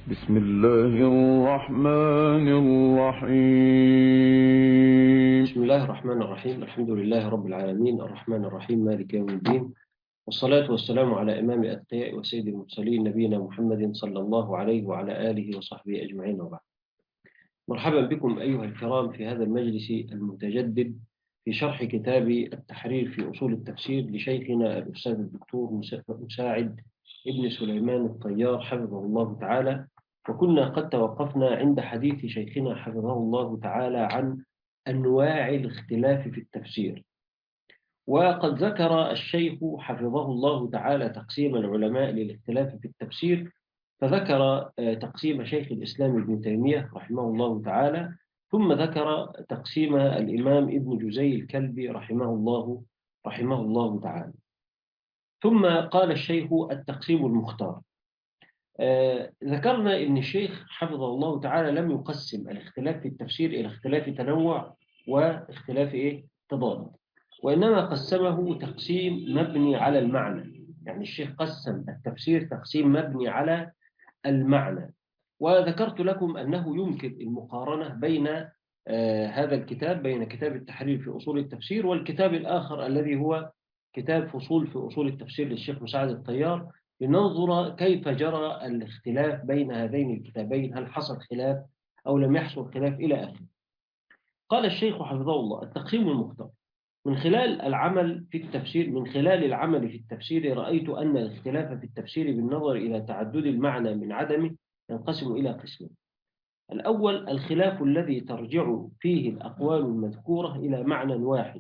بسم الله الرحمن الرحيم بسم الله الرحمن الرحيم الحمد لله رب العالمين الرحمن الرحيم مالك يوم الدين والصلاة والسلام على إمام الأتقياء وسيد المرسلين نبينا محمد صلى الله عليه وعلى آله وصحبه أجمعين وبعد مرحبا بكم أيها الكرام في هذا المجلس المتجدد في شرح كتاب التحرير في أصول التفسير لشيخنا الأستاذ الدكتور مساعد ابن سليمان الطيار حفظه الله تعالى وكنا قد توقفنا عند حديث شيخنا حفظه الله تعالى عن أنواع الاختلاف في التفسير وقد ذكر الشيخ حفظه الله تعالى تقسيم العلماء للاختلاف في التفسير فذكر تقسيم شيخ الإسلام ابن تيمية رحمه الله تعالى ثم ذكر تقسيم الإمام ابن جزي الكلبي رحمه الله رحمه الله تعالى ثم قال الشيخ التقسيم المختار آه ذكرنا ان الشيخ حفظه الله تعالى لم يقسم الاختلاف في التفسير الى اختلاف تنوع واختلاف ايه تضاد وانما قسمه تقسيم مبني على المعنى يعني الشيخ قسم التفسير تقسيم مبني على المعنى وذكرت لكم انه يمكن المقارنه بين آه هذا الكتاب بين كتاب التحرير في اصول التفسير والكتاب الاخر الذي هو كتاب فصول في أصول التفسير للشيخ مساعد الطيار لننظر كيف جرى الاختلاف بين هذين الكتابين هل حصل خلاف أو لم يحصل خلاف إلى آخره قال الشيخ حفظه الله التقسيم المختار من خلال العمل في التفسير من خلال العمل في التفسير رأيت أن الاختلاف في التفسير بالنظر إلى تعدد المعنى من عدمه ينقسم إلى قسمين الأول الخلاف الذي ترجع فيه الأقوال المذكورة إلى معنى واحد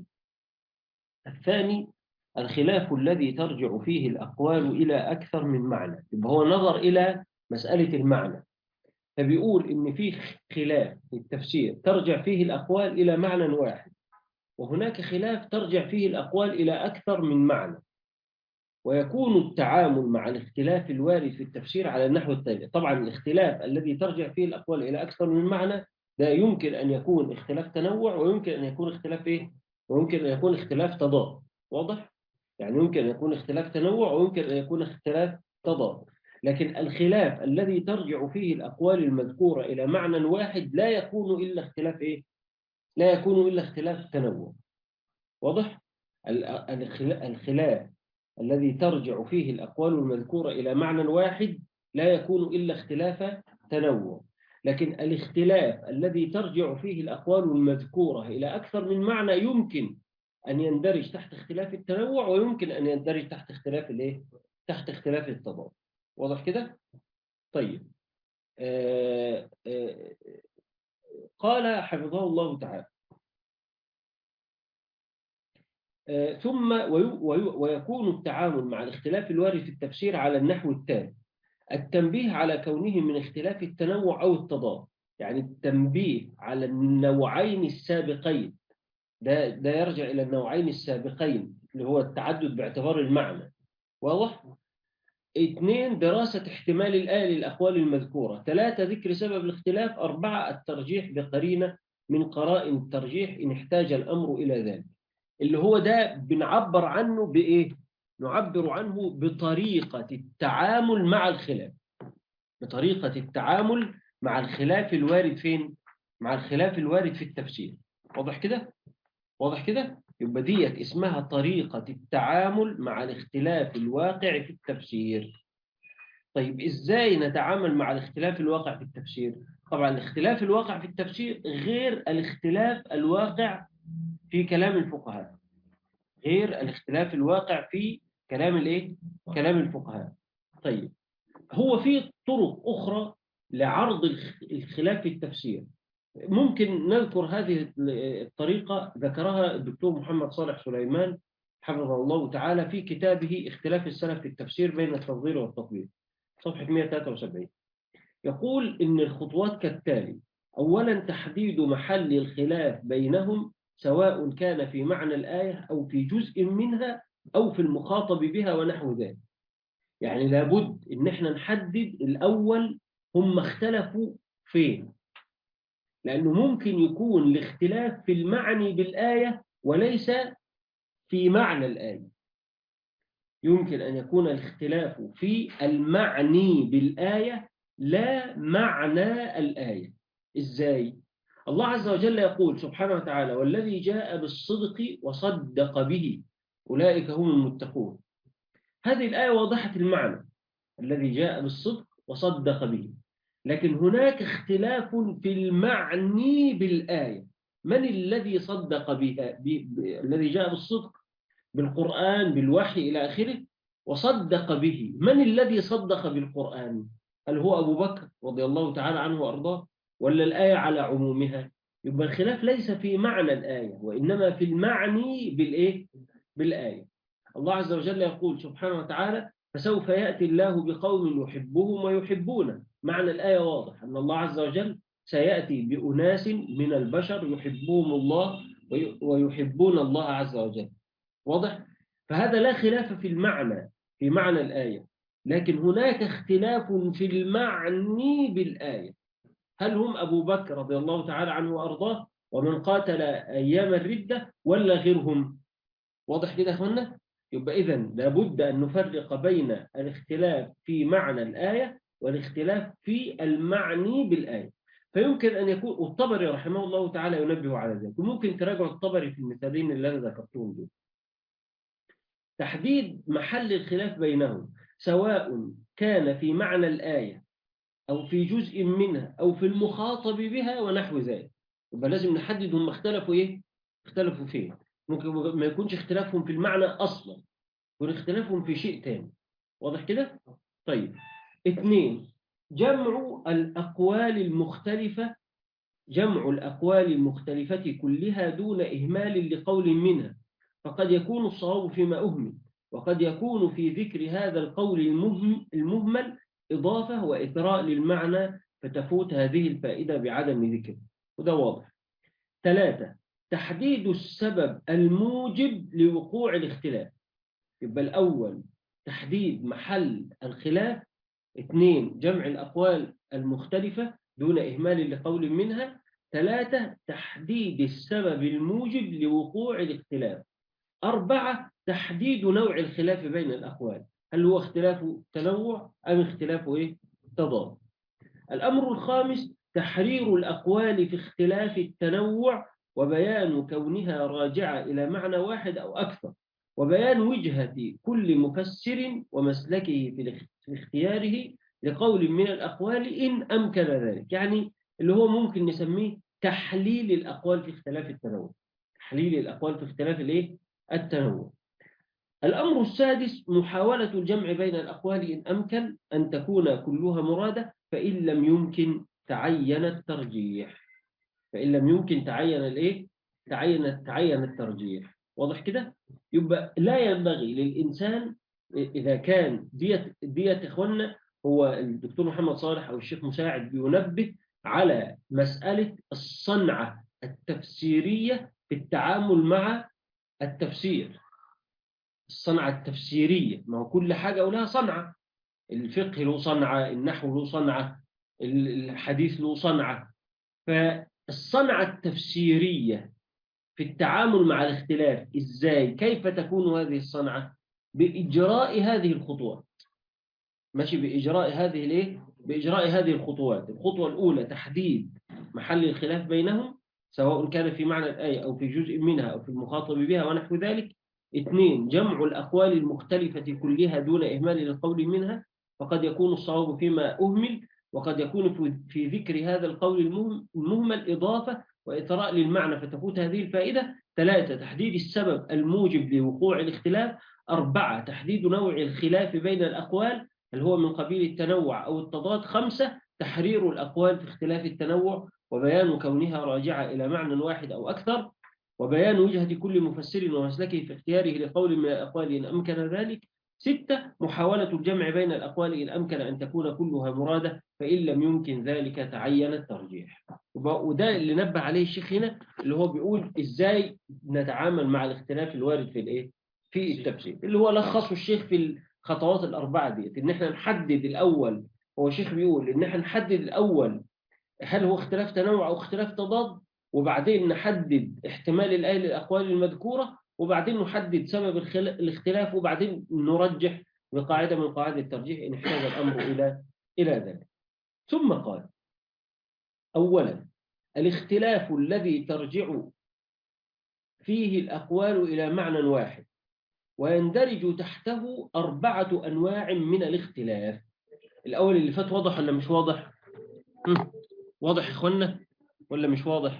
الثاني الخلاف الذي ترجع فيه الأقوال إلى أكثر من معنى يبقى هو نظر إلى مسألة المعنى فبيقول إن في خلاف في التفسير ترجع فيه الأقوال إلى معنى واحد وهناك خلاف ترجع فيه الأقوال إلى أكثر من معنى ويكون التعامل مع الاختلاف الوارد في التفسير على النحو التالي طبعا الاختلاف الذي ترجع فيه الأقوال إلى أكثر من معنى ده يمكن أن يكون اختلاف تنوع ويمكن أن يكون اختلاف إيه؟ ويمكن أن يكون اختلاف تضاد واضح؟ يعني يمكن أن يكون اختلاف تنوع ويمكن أن يكون اختلاف تضاد لكن الخلاف الذي ترجع فيه الأقوال المذكورة إلى معنى واحد لا يكون إلا اختلاف إيه؟ لا يكون إلا اختلاف تنوع واضح؟ الخلاف الذي ترجع فيه الأقوال المذكورة إلى معنى واحد لا يكون إلا اختلاف تنوع لكن الاختلاف الذي ترجع فيه الأقوال المذكورة إلى أكثر من معنى يمكن أن يندرج تحت اختلاف التنوع ويمكن أن يندرج تحت اختلاف الايه؟ تحت اختلاف التضاد واضح كده؟ طيب آآ آآ قال حفظه الله تعالى ثم ويكون التعامل مع الاختلاف الوارد في التفسير على النحو التالي التنبيه على كونه من اختلاف التنوع أو التضاد يعني التنبيه على النوعين السابقين ده ده يرجع إلى النوعين السابقين اللي هو التعدد باعتبار المعنى واضح؟ اثنين دراسة احتمال الآية للأقوال المذكورة ثلاثة ذكر سبب الاختلاف أربعة الترجيح بقرينة من قرائن الترجيح إن احتاج الأمر إلى ذلك اللي هو ده بنعبر عنه بإيه؟ نعبر عنه بطريقة التعامل مع الخلاف بطريقة التعامل مع الخلاف الوارد فين؟ مع الخلاف الوارد في التفسير واضح كده؟ واضح كده؟ يبقى ديت اسمها طريقة التعامل مع الاختلاف الواقع في التفسير. طيب ازاي نتعامل مع الاختلاف الواقع في التفسير؟ طبعا الاختلاف الواقع في التفسير غير الاختلاف الواقع في كلام الفقهاء. غير الاختلاف الواقع في كلام الايه؟ كلام الفقهاء. طيب هو في طرق اخرى لعرض الخلاف في التفسير. ممكن نذكر هذه الطريقة ذكرها الدكتور محمد صالح سليمان حفظه الله تعالى في كتابه اختلاف السلف في التفسير بين التفضيل والتطبيق صفحة 173 يقول إن الخطوات كالتالي أولا تحديد محل الخلاف بينهم سواء كان في معنى الآية أو في جزء منها أو في المخاطب بها ونحو ذلك يعني لابد إن احنا نحدد الأول هم اختلفوا فين لأنه ممكن يكون الاختلاف في المعني بالآية وليس في معنى الآية يمكن أن يكون الاختلاف في المعني بالآية لا معنى الآية إزاي؟ الله عز وجل يقول سبحانه وتعالى والذي جاء بالصدق وصدق به أولئك هم المتقون هذه الآية واضحة المعنى الذي جاء بالصدق وصدق به لكن هناك اختلاف في المعني بالآية من الذي صدق بها ب... ب... الذي جاء بالصدق بالقرآن بالوحي إلى آخره وصدق به من الذي صدق بالقرآن هل هو أبو بكر رضي الله تعالى عنه وأرضاه ولا الآية على عمومها يبقى الخلاف ليس في معنى الآية وإنما في المعني بالإيه بالآية الله عز وجل يقول سبحانه وتعالى فسوف يأتي الله بقوم يحبهم ويحبونه معنى الآية واضح أن الله عز وجل سيأتي بأناس من البشر يحبهم الله ويحبون الله عز وجل واضح؟ فهذا لا خلاف في المعنى في معنى الآية لكن هناك اختلاف في المعني بالآية هل هم أبو بكر رضي الله تعالى عنه وأرضاه ومن قاتل أيام الردة ولا غيرهم واضح كده أخوانا يبقى إذا لابد أن نفرق بين الاختلاف في معنى الآية والاختلاف في المعني بالآية فيمكن أن يكون والطبري رحمه الله تعالى ينبه على ذلك وممكن تراجعوا الطبري في المثالين اللي أنا ذكرتهم دول تحديد محل الخلاف بينهم سواء كان في معنى الآية أو في جزء منها أو في المخاطب بها ونحو ذلك يبقى لازم نحدد هم اختلفوا إيه اختلفوا فين ممكن ما يكونش اختلافهم في المعنى أصلا يكون اختلافهم في شيء تاني واضح كده طيب اثنين جمع الأقوال المختلفة جمع الأقوال المختلفة كلها دون إهمال لقول منها فقد يكون الصواب فيما أهمل وقد يكون في ذكر هذا القول المهمل إضافة وإثراء للمعنى فتفوت هذه الفائدة بعدم ذكره وده واضح ثلاثة تحديد السبب الموجب لوقوع الاختلاف يبقى الأول تحديد محل الخلاف اثنين جمع الأقوال المختلفة دون إهمال لقول منها ثلاثة تحديد السبب الموجب لوقوع الاختلاف أربعة تحديد نوع الخلاف بين الأقوال هل هو اختلاف تنوع أم اختلاف إيه؟ تضاد الأمر الخامس تحرير الأقوال في اختلاف التنوع وبيان كونها راجعة إلى معنى واحد أو أكثر وبيان وجهة كل مفسر ومسلكه في اختياره لقول من الأقوال إن أمكن ذلك يعني اللي هو ممكن نسميه تحليل الأقوال في اختلاف التنوع تحليل الأقوال في اختلاف الإيه؟ التنوع الأمر السادس محاولة الجمع بين الأقوال إن أمكن أن تكون كلها مرادة فإن لم يمكن تعين الترجيح فإن لم يمكن تعين الإيه؟ تعين تعين الترجيح واضح كده؟ يبقى لا ينبغي للإنسان إذا كان ديت ديت إخواننا هو الدكتور محمد صالح أو الشيخ مساعد بينبه على مسألة الصنعة التفسيرية في التعامل مع التفسير الصنعة التفسيرية ما هو كل حاجة ولها صنعة الفقه له صنعة النحو له صنعة الحديث له صنعة فالصنعة التفسيرية في التعامل مع الاختلاف إزاي كيف تكون هذه الصنعة بإجراء هذه الخطوات ماشي بإجراء هذه الايه بإجراء هذه الخطوات الخطوة الأولى تحديد محل الخلاف بينهم سواء كان في معنى الآية أو في جزء منها أو في المخاطب بها ونحو ذلك اثنين جمع الأقوال المختلفة كلها دون إهمال القول منها فقد يكون الصواب فيما أهمل وقد يكون في ذكر هذا القول المهمل إضافة وإثراء للمعنى فتفوت هذه الفائدة ثلاثة تحديد السبب الموجب لوقوع الاختلاف أربعة تحديد نوع الخلاف بين الأقوال هل هو من قبيل التنوع أو التضاد خمسة تحرير الأقوال في اختلاف التنوع وبيان كونها راجعة إلى معنى واحد أو أكثر وبيان وجهة كل مفسر ومسلكه في اختياره لقول من الأقوال إن أمكن ذلك ستة محاولة الجمع بين الأقوال إن أمكن أن تكون كلها مرادة فإن لم يمكن ذلك تعين الترجيح وده اللي نبه عليه الشيخ هنا اللي هو بيقول إزاي نتعامل مع الاختلاف الوارد في الإيه؟ في التفسير اللي هو لخصه الشيخ في الخطوات الأربعة دي إن احنا نحدد الأول هو الشيخ بيقول إن احنا نحدد الأول هل هو اختلاف تنوع أو اختلاف تضاد وبعدين نحدد احتمال الآية للأقوال المذكورة وبعدين نحدد سبب الاختلاف وبعدين نرجح بقاعدة من قواعد الترجيح إن احتاج الأمر إلى إلى ذلك ثم قال أولا الاختلاف الذي ترجع فيه الأقوال إلى معنى واحد ويندرج تحته أربعة أنواع من الاختلاف الأول اللي فات واضح ولا مش واضح؟ هم، واضح يا إخوانا ولا مش واضح؟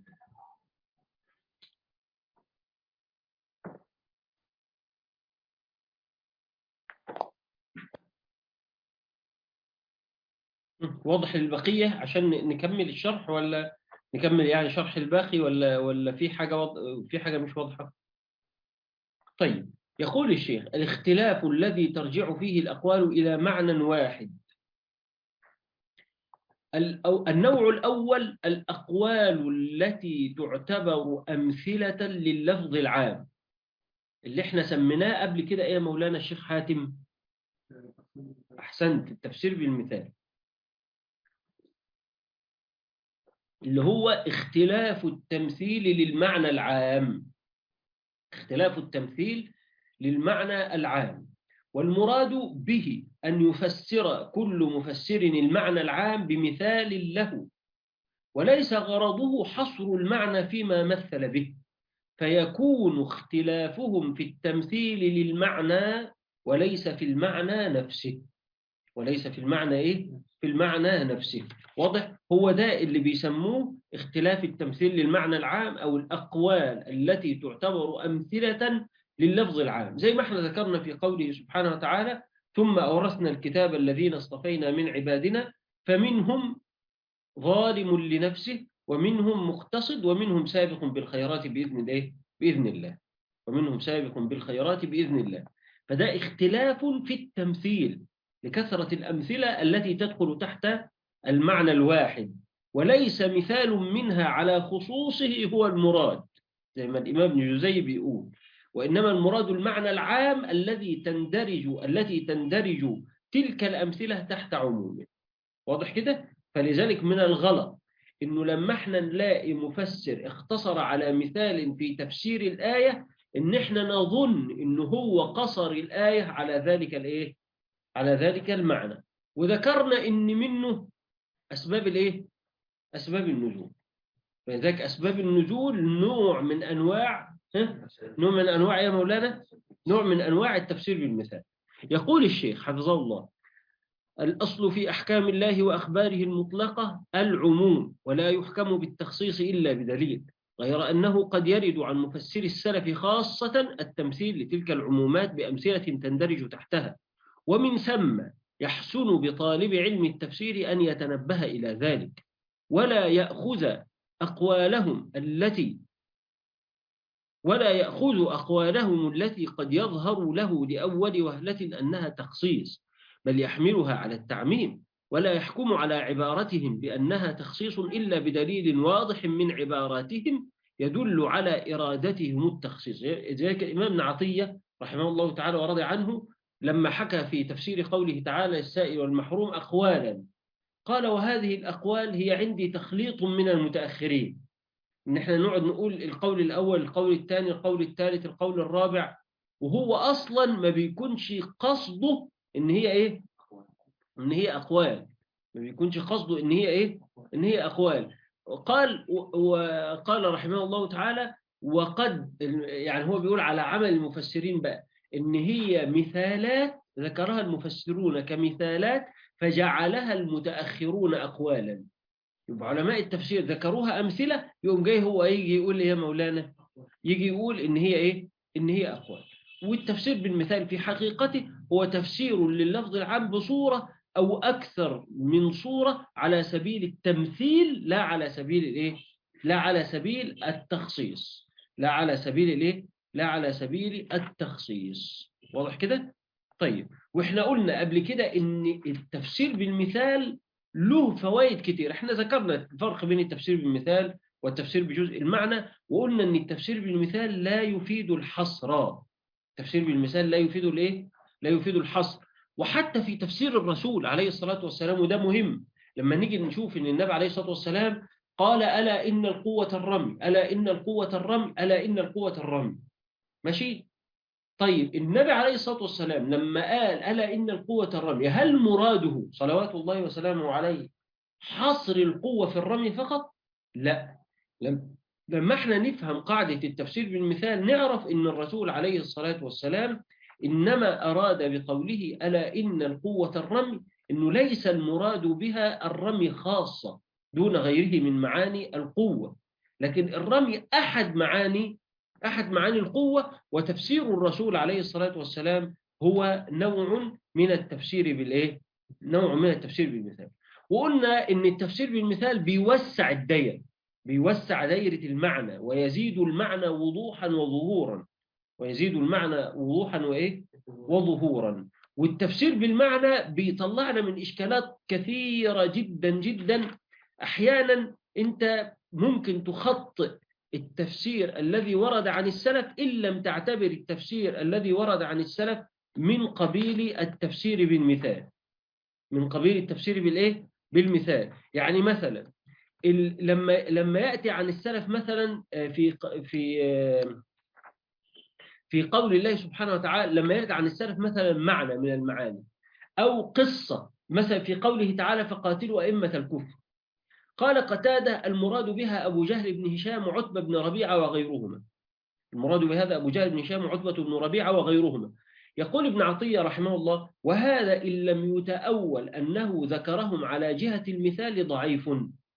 هم، واضح للبقية عشان نكمل الشرح ولا نكمل يعني شرح الباقي ولا ولا في حاجة وض... في حاجة مش واضحة؟ طيب يقول الشيخ الاختلاف الذي ترجع فيه الأقوال إلى معنى واحد الأو- النوع الأول الأقوال التي تعتبر أمثلة لللفظ العام اللي احنا سميناه قبل كده ايه يا مولانا الشيخ حاتم أحسنت التفسير بالمثال اللي هو اختلاف التمثيل للمعنى العام اختلاف التمثيل للمعنى العام والمراد به أن يفسر كل مفسر المعنى العام بمثال له وليس غرضه حصر المعنى فيما مثل به فيكون اختلافهم في التمثيل للمعنى وليس في المعنى نفسه وليس في المعنى إيه؟ في المعنى نفسه واضح هو ده اللي بيسموه اختلاف التمثيل للمعنى العام أو الأقوال التي تعتبر أمثلة لللفظ العام زي ما احنا ذكرنا في قوله سبحانه وتعالى ثم أورثنا الكتاب الذين اصطفينا من عبادنا فمنهم ظالم لنفسه ومنهم مقتصد ومنهم سابق بالخيرات بإذن الله بإذن الله ومنهم سابق بالخيرات بإذن الله فده اختلاف في التمثيل لكثرة الأمثلة التي تدخل تحت المعنى الواحد وليس مثال منها على خصوصه هو المراد زي ما الإمام ابن جزي بيقول وإنما المراد المعنى العام الذي تندرج التي تندرج تلك الأمثلة تحت عمومه واضح كده؟ فلذلك من الغلط إنه لما احنا نلاقي مفسر اختصر على مثال في تفسير الآية إن احنا نظن إنه هو قصر الآية على ذلك الإيه؟ على ذلك المعنى وذكرنا إن منه أسباب الإيه؟ أسباب النزول فلذلك أسباب النزول نوع من أنواع ها؟ نوع من أنواع يا مولانا نوع من أنواع التفسير بالمثال يقول الشيخ حفظه الله الأصل في أحكام الله وأخباره المطلقة العموم ولا يحكم بالتخصيص إلا بدليل غير أنه قد يرد عن مفسر السلف خاصة التمثيل لتلك العمومات بأمثلة تندرج تحتها ومن ثم يحسن بطالب علم التفسير أن يتنبه إلى ذلك ولا يأخذ أقوالهم التي ولا يأخذ أقوالهم التي قد يظهر له لأول وهلة أنها تخصيص بل يحملها على التعميم ولا يحكم على عبارتهم بأنها تخصيص إلا بدليل واضح من عباراتهم يدل على إرادتهم التخصيص ذلك الإمام ابن عطية رحمه الله تعالى ورضي عنه لما حكى في تفسير قوله تعالى السائل والمحروم أقوالا قال وهذه الأقوال هي عندي تخليط من المتأخرين إن إحنا نقعد نقول القول الأول القول الثاني القول الثالث القول الرابع وهو أصلا ما بيكونش قصده إن هي إيه إن هي أقوال ما بيكونش قصده إن هي إيه إن هي أقوال قال وقال رحمه الله تعالى وقد يعني هو بيقول على عمل المفسرين بقى إن هي مثالات ذكرها المفسرون كمثالات فجعلها المتأخرون أقوالا يبقى علماء التفسير ذكروها أمثلة يقوم جاي هو يجي يقول يا مولانا يجي يقول إن هي إيه إن هي أقوال والتفسير بالمثال في حقيقته هو تفسير لللفظ العام بصورة أو أكثر من صورة على سبيل التمثيل لا على سبيل الإيه لا على سبيل التخصيص لا على سبيل الإيه لا على سبيل التخصيص واضح كده طيب واحنا قلنا قبل كده ان التفسير بالمثال له فوائد كتير احنا ذكرنا الفرق بين التفسير بالمثال والتفسير بجزء المعنى وقلنا ان التفسير بالمثال لا يفيد الحصر التفسير بالمثال لا يفيد الايه لا يفيد الحصر وحتى في تفسير الرسول عليه الصلاة والسلام وده مهم لما نيجي نشوف ان النبي عليه الصلاة والسلام قال ألا إن القوة الرمي ألا إن القوة الرمي ألا إن القوة الرمي ماشي طيب النبي عليه الصلاة والسلام لما قال ألا إن القوة الرمي هل مراده صلوات الله وسلامه عليه حصر القوة في الرمي فقط؟ لا لم لما احنا نفهم قاعدة التفسير بالمثال نعرف ان الرسول عليه الصلاة والسلام إنما أراد بقوله ألا إن القوة الرمي إنه ليس المراد بها الرمي خاصة دون غيره من معاني القوة لكن الرمي أحد معاني أحد معاني القوة وتفسير الرسول عليه الصلاة والسلام هو نوع من التفسير بالإيه؟ نوع من التفسير بالمثال وقلنا إن التفسير بالمثال بيوسع الدايرة بيوسع دايرة المعنى ويزيد المعنى وضوحا وظهورا ويزيد المعنى وضوحا وإيه؟ وظهورا والتفسير بالمعنى بيطلعنا من إشكالات كثيرة جدا جدا أحيانا أنت ممكن تخطئ التفسير الذي ورد عن السلف إن لم تعتبر التفسير الذي ورد عن السلف من قبيل التفسير بالمثال من قبيل التفسير بالإيه؟ بالمثال يعني مثلا لما لما يأتي عن السلف مثلا في في في قول الله سبحانه وتعالى لما يأتي عن السلف مثلا معنى من المعاني أو قصة مثلا في قوله تعالى فقاتلوا أئمة الكفر قال قتادة المراد بها أبو جهل بن هشام وعتبة بن ربيعة وغيرهما المراد بهذا أبو جهل بن هشام وعتبة بن ربيعة وغيرهما يقول ابن عطية رحمه الله وهذا إن لم يتأول أنه ذكرهم على جهة المثال ضعيف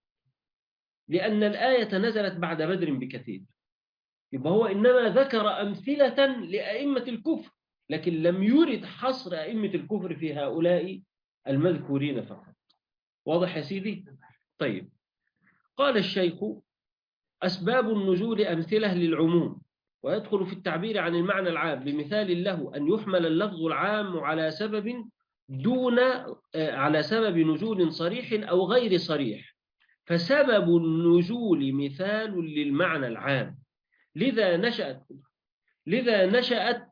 لأن الآية نزلت بعد بدر بكثير يبقى هو إنما ذكر أمثلة لأئمة الكفر لكن لم يرد حصر أئمة الكفر في هؤلاء المذكورين فقط واضح يا سيدي؟ طيب قال الشيخ أسباب النزول أمثلة للعموم ويدخل في التعبير عن المعنى العام بمثال له أن يحمل اللفظ العام على سبب دون على سبب نزول صريح أو غير صريح فسبب النزول مثال للمعنى العام لذا نشأت لذا نشأت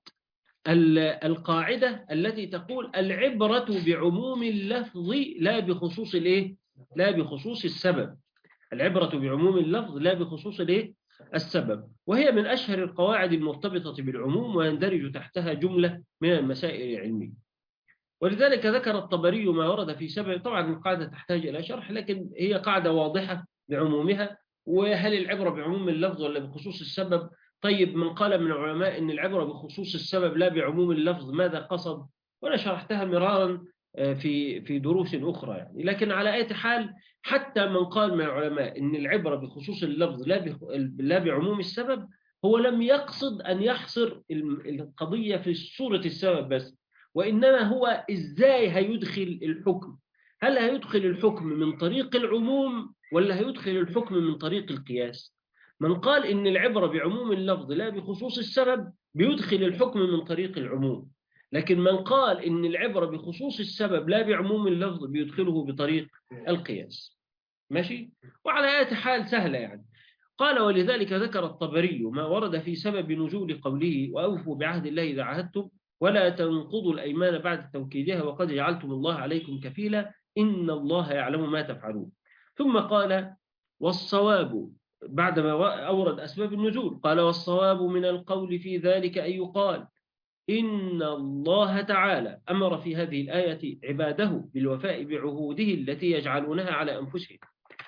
القاعدة التي تقول العبرة بعموم اللفظ لا بخصوص الايه لا بخصوص السبب العبرة بعموم اللفظ لا بخصوص الايه السبب وهي من أشهر القواعد المرتبطة بالعموم ويندرج تحتها جملة من المسائل العلمية ولذلك ذكر الطبري ما ورد في سبب طبعا القاعدة تحتاج إلى شرح لكن هي قاعدة واضحة بعمومها وهل العبرة بعموم اللفظ ولا بخصوص السبب طيب من قال من العلماء أن العبرة بخصوص السبب لا بعموم اللفظ ماذا قصد وأنا شرحتها مرارا في في دروس أخرى يعني لكن على أي حال حتى من قال من العلماء أن العبرة بخصوص اللفظ لا لا بعموم السبب هو لم يقصد أن يحصر القضية في صورة السبب بس وإنما هو إزاي هيدخل الحكم هل هيدخل الحكم من طريق العموم ولا هيدخل الحكم من طريق القياس من قال إن العبرة بعموم اللفظ لا بخصوص السبب بيدخل الحكم من طريق العموم لكن من قال إن العبرة بخصوص السبب لا بعموم اللفظ بيدخله بطريق القياس ماشي وعلى آية حال سهلة يعني قال ولذلك ذكر الطبري ما ورد في سبب نزول قوله وأوفوا بعهد الله إذا عهدتم ولا تنقضوا الأيمان بعد توكيدها وقد جعلتم الله عليكم كفيلا إن الله يعلم ما تفعلون ثم قال والصواب بعدما أورد أسباب النزول قال والصواب من القول في ذلك أن يقال إن الله تعالى أمر في هذه الآية عباده بالوفاء بعهوده التي يجعلونها على أنفسهم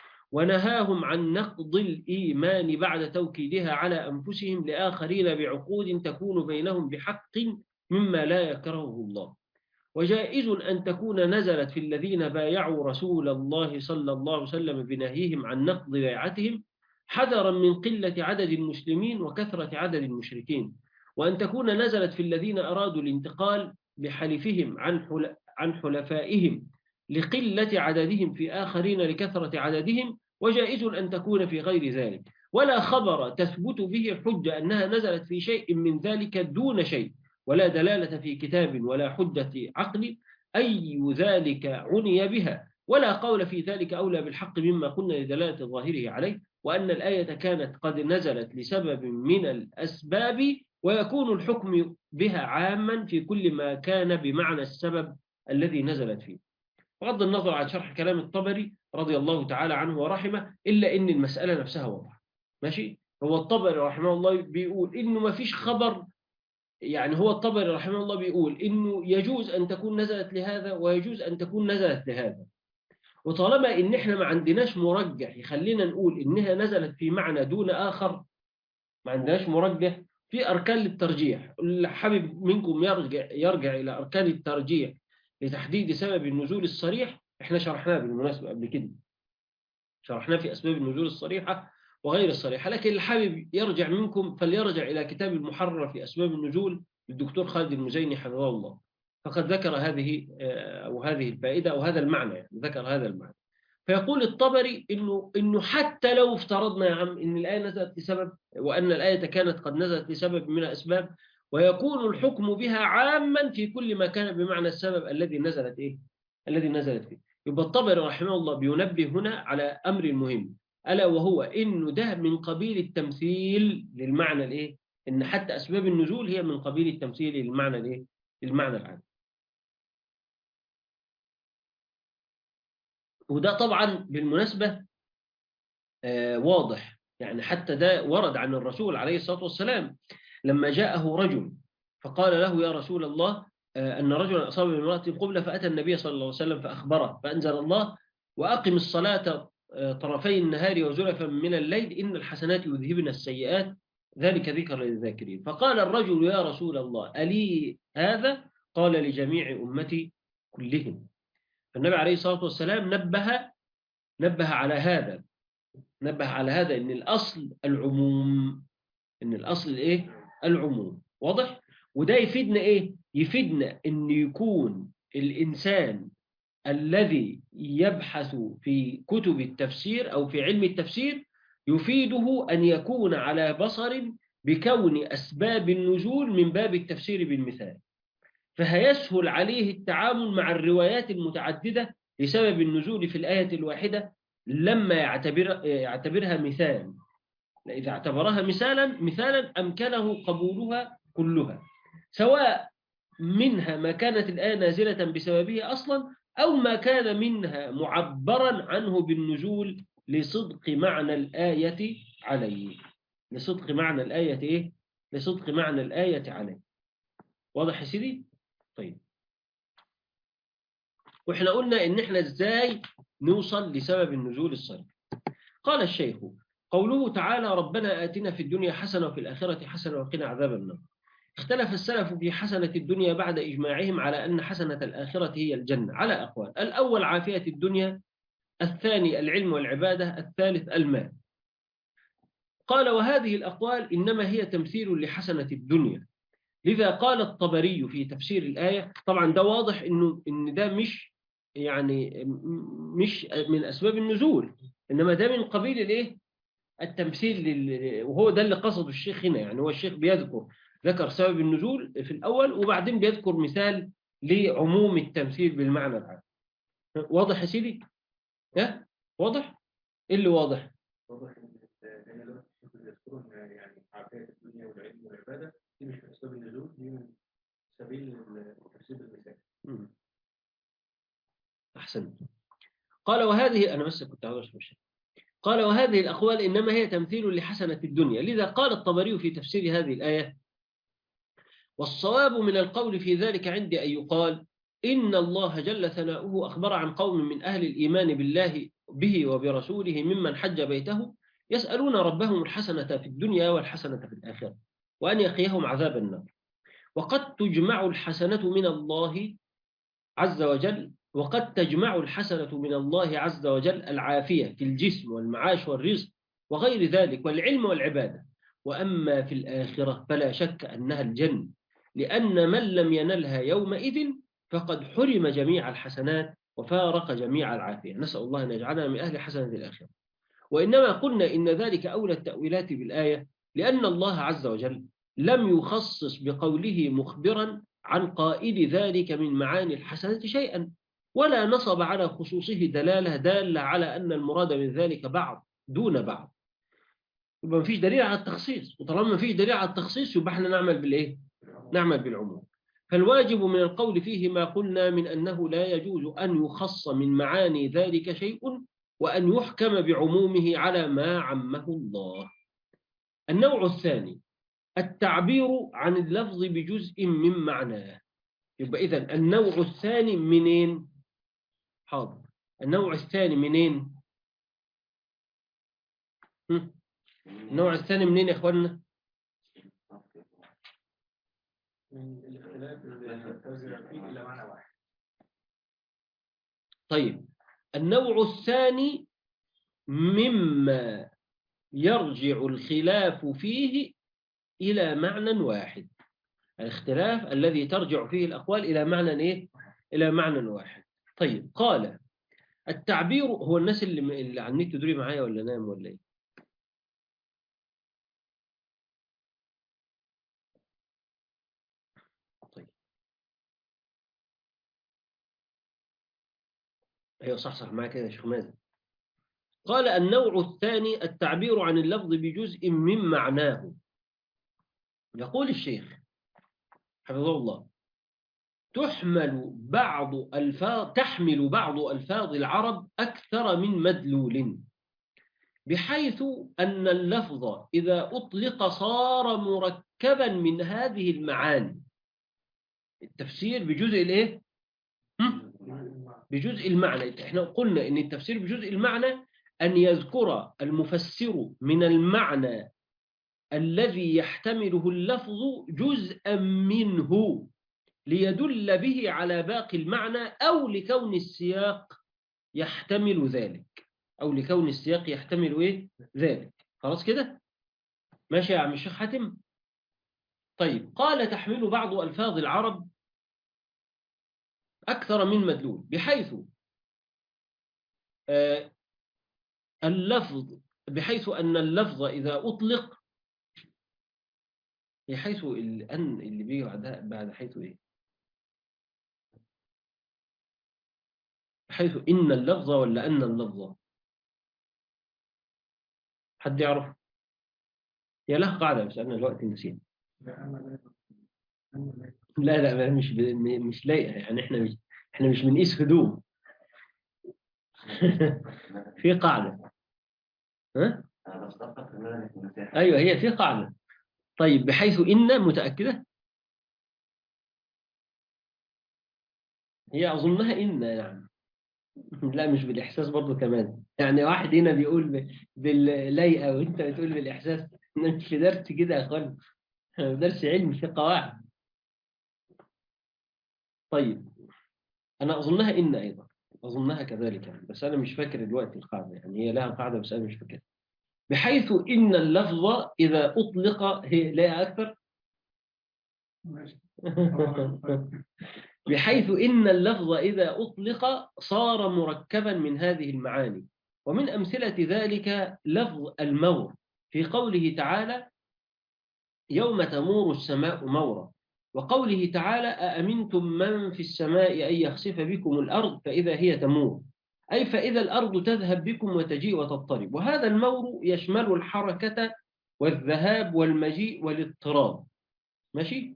ونهاهم عن نقض الإيمان بعد توكيدها على أنفسهم لآخرين بعقود تكون بينهم بحق مما لا يكرهه الله وجائز أن تكون نزلت في الذين بايعوا رسول الله صلى الله عليه وسلم بنهيهم عن نقض بيعتهم حذرا من قلة عدد المسلمين وكثرة عدد المشركين وأن تكون نزلت في الذين أرادوا الانتقال بحلفهم عن حل... عن حلفائهم لقلة عددهم في آخرين لكثرة عددهم وجائز أن تكون في غير ذلك ولا خبر تثبت به حجة أنها نزلت في شيء من ذلك دون شيء ولا دلالة في كتاب ولا حجة عقل أي ذلك عني بها ولا قول في ذلك أولى بالحق مما قلنا لدلالة ظاهره عليه وأن الآية كانت قد نزلت لسبب من الأسباب ويكون الحكم بها عاما في كل ما كان بمعنى السبب الذي نزلت فيه بغض النظر عن شرح كلام الطبري رضي الله تعالى عنه ورحمه إلا إن المسألة نفسها واضحة ماشي هو الطبري رحمه الله بيقول إنه ما فيش خبر يعني هو الطبري رحمه الله بيقول إنه يجوز أن تكون نزلت لهذا ويجوز أن تكون نزلت لهذا وطالما إن إحنا ما عندناش مرجح يخلينا نقول إنها نزلت في معنى دون آخر ما عندناش مرجح في أركان للترجيح اللي حابب منكم يرجع, يرجع إلى أركان الترجيح لتحديد سبب النزول الصريح إحنا شرحناه بالمناسبة قبل كده شرحناه في أسباب النزول الصريحة وغير الصريحة لكن اللي حابب يرجع منكم فليرجع إلى كتاب المحرر في أسباب النزول للدكتور خالد المزيني حفظه الله فقد ذكر هذه أو هذه الفائدة أو هذا المعنى يعني ذكر هذا المعنى فيقول الطبري إنه, إنه حتى لو افترضنا يا عم إن الآية نزلت لسبب وأن الآية كانت قد نزلت لسبب من الأسباب ويكون الحكم بها عاما في كل ما كان بمعنى السبب الذي نزلت إيه؟ الذي نزلت فيه يبقى الطبري رحمه الله بينبه هنا على أمر مهم ألا وهو إنه ده من قبيل التمثيل للمعنى الإيه؟ إن حتى أسباب النزول هي من قبيل التمثيل للمعنى الإيه؟ للمعنى العام وده طبعا بالمناسبة آه واضح يعني حتى ده ورد عن الرسول عليه الصلاة والسلام لما جاءه رجل فقال له يا رسول الله آه أن رجلا أصاب بامرأة قبلة فأتى النبي صلى الله عليه وسلم فأخبره فأنزل الله وأقم الصلاة آه طرفي النهار وزلفا من الليل إن الحسنات يذهبن السيئات ذلك ذكر للذاكرين فقال الرجل يا رسول الله ألي هذا قال لجميع أمتي كلهم فالنبي عليه الصلاة والسلام نبه نبه على هذا نبه على هذا ان الاصل العموم ان الاصل الايه العموم واضح وده يفيدنا ايه يفيدنا ان يكون الانسان الذي يبحث في كتب التفسير او في علم التفسير يفيده ان يكون على بصر بكون اسباب النزول من باب التفسير بالمثال فهيسهل عليه التعامل مع الروايات المتعددة لسبب النزول في الآية الواحدة لما يعتبر يعتبرها مثال إذا اعتبرها مثالا مثالا أمكنه قبولها كلها سواء منها ما كانت الآية نازلة بسببه أصلا أو ما كان منها معبرا عنه بالنزول لصدق معنى الآية عليه لصدق معنى الآية إيه؟ لصدق معنى الآية عليه واضح يا سيدي؟ طيب واحنا قلنا ان احنا ازاي نوصل لسبب النزول الصريح قال الشيخ قوله تعالى ربنا آتنا في الدنيا حسنة وفي الآخرة حسنة وقنا عذاب النار اختلف السلف في حسنة الدنيا بعد إجماعهم على أن حسنة الآخرة هي الجنة على أقوال الأول عافية الدنيا الثاني العلم والعبادة الثالث المال قال وهذه الأقوال إنما هي تمثيل لحسنة الدنيا لذا قال الطبري في تفسير الآية طبعا ده واضح إنه إن ده مش يعني مش من أسباب النزول إنما ده من قبيل الإيه التمثيل لل... وهو ده اللي قصده الشيخ هنا يعني هو الشيخ بيذكر ذكر سبب النزول في الأول وبعدين بيذكر مثال لعموم التمثيل بالمعنى العام واضح يا سيدي؟ ها؟ واضح؟ إيه اللي واضح؟ واضح ان يذكرون يعني عافيه الدنيا والعلم والعباده دي مش من اسباب النزول دي من سبيل تفسير المثال. أحسنت قال وهذه أنا بس كنت عاوز أشرح قال وهذه الأقوال إنما هي تمثيل لحسنة الدنيا لذا قال الطبري في تفسير هذه الآية والصواب من القول في ذلك عندي أن يقال إن الله جل ثناؤه أخبر عن قوم من أهل الإيمان بالله به وبرسوله ممن حج بيته يسألون ربهم الحسنة في الدنيا والحسنة في الآخرة وأن يقيهم عذاب النار وقد تجمع الحسنة من الله عز وجل وقد تجمع الحسنة من الله عز وجل العافية في الجسم والمعاش والرزق وغير ذلك والعلم والعبادة وأما في الآخرة فلا شك أنها الجنة لأن من لم ينلها يومئذ فقد حرم جميع الحسنات وفارق جميع العافية نسأل الله أن يجعلنا من أهل حسنة الآخرة وإنما قلنا إن ذلك أولى التأويلات بالآية لأن الله عز وجل لم يخصص بقوله مخبرا عن قائد ذلك من معاني الحسنة شيئا ولا نصب على خصوصه دلالة دالة على أن المراد من ذلك بعض دون بعض يبقى ما فيش دليل على التخصيص وطالما ما فيش دليل على التخصيص يبقى احنا نعمل بالإيه؟ نعمل بالعموم فالواجب من القول فيه ما قلنا من أنه لا يجوز أن يخص من معاني ذلك شيء وأن يحكم بعمومه على ما عمه الله النوع الثاني التعبير عن اللفظ بجزء من معناه يبقى إذا النوع الثاني منين حاضر النوع الثاني منين هم؟ النوع الثاني منين يا اخوانا من الاختلاف اللي ترجع فيه إلى معنى واحد طيب النوع الثاني مما يرجع الخلاف فيه إلى معنى واحد الاختلاف الذي ترجع فيه الأقوال إلى معنى إيه؟ إلى معنى واحد طيب قال التعبير هو الناس اللي, اللي على النت تدري معايا ولا نام ولا إيه طيب ايوه صح صح معايا كده يا شيخ مازن قال النوع الثاني التعبير عن اللفظ بجزء من معناه يقول الشيخ حفظه الله تحمل بعض الفاظ تحمل بعض الفاظ العرب اكثر من مدلول بحيث ان اللفظ اذا اطلق صار مركبا من هذه المعاني التفسير بجزء الايه هم؟ بجزء المعنى احنا قلنا ان التفسير بجزء المعنى ان يذكر المفسر من المعنى الذي يحتمله اللفظ جزءا منه ليدل به على باقي المعنى أو لكون السياق يحتمل ذلك أو لكون السياق يحتمل إيه؟ ذلك خلاص كده ماشي يا عم الشيخ حاتم طيب قال تحمل بعض ألفاظ العرب أكثر من مدلول بحيث آه اللفظ بحيث أن اللفظ إذا أطلق بحيث الأن اللي بيجي بعدها بعد حيث إيه حيث إن اللفظ ولا أن اللفظ حد يعرف هي لها قاعدة بس أنا الوقت نسيت لا لا ما مش ب... مش لايقة يعني إحنا مش إحنا مش بنقيس هدوم في قاعدة ها؟ أيوه هي في قاعدة طيب بحيث إن متأكدة هي أظنها إن يعني لا مش بالإحساس برضو كمان يعني واحد هنا بيقول ب... باللايقة وانت بتقول بالإحساس احنا مش في درس كده يا اخوان احنا في درس علمي في قواعد طيب أنا أظنها إن أيضا أظنها كذلك يعني بس أنا مش فاكر الوقت القاعدة يعني هي لها قاعدة بس أنا مش فاكر بحيث إن اللفظ إذا أطلق هي لا أكثر بحيث إن اللفظ إذا أطلق صار مركبا من هذه المعاني ومن أمثلة ذلك لفظ المور في قوله تعالى يوم تمور السماء مورا وقوله تعالى أأمنتم من في السماء أن يخسف بكم الأرض فإذا هي تمور أي فإذا الأرض تذهب بكم وتجيء وتضطرب وهذا المور يشمل الحركة والذهاب والمجيء والاضطراب ماشي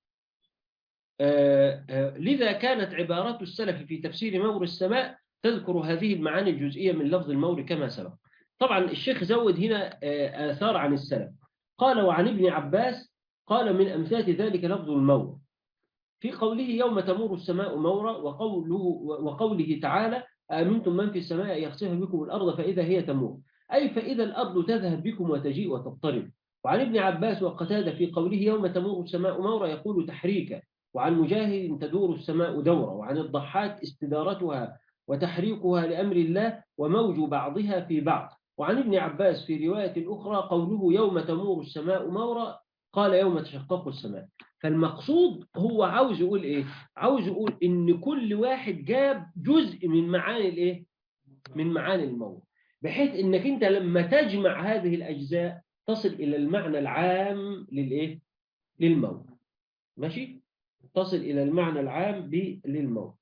آه آه لذا كانت عبارات السلف في تفسير مور السماء تذكر هذه المعاني الجزئية من لفظ المور كما سبق طبعا الشيخ زود هنا آه آثار عن السلف قال وعن ابن عباس قال من أمثلة ذلك لفظ المور في قوله يوم تمور السماء مورا وقوله, وقوله تعالى أأمنتم من في السماء يخسف بكم الأرض فإذا هي تمور أي فإذا الأرض تذهب بكم وتجيء وتضطرب وعن ابن عباس وقتادة في قوله يوم تمور السماء مورا يقول تحريكا وعن مجاهد تدور السماء دورا وعن الضحاك استدارتها وتحريكها لأمر الله وموج بعضها في بعض وعن ابن عباس في رواية أخرى قوله يوم تمور السماء مورا قال يوم تشقق السماء فالمقصود هو عاوز يقول ايه عاوز يقول ان كل واحد جاب جزء من معاني الايه من معاني الموت بحيث انك انت لما تجمع هذه الاجزاء تصل الى المعنى العام للايه للموت ماشي تصل الى المعنى العام للموت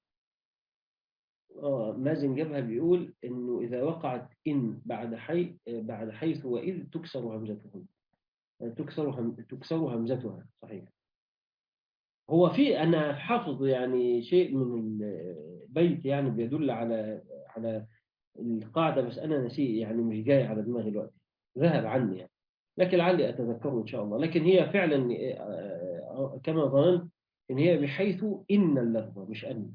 اه مازن جابها بيقول انه اذا وقعت ان بعد حي بعد حيث واذ تكسر همزتهم تكسر هم تكسر همزتها صحيح هو في انا حافظ يعني شيء من البيت يعني بيدل على على القاعده بس انا نسيه يعني مش جاي على دماغي دلوقتي ذهب عني يعني لكن لعلي أتذكره إن شاء الله لكن هي فعلا آه، آه، كما ظننت إن هي بحيث إن اللفظة مش أن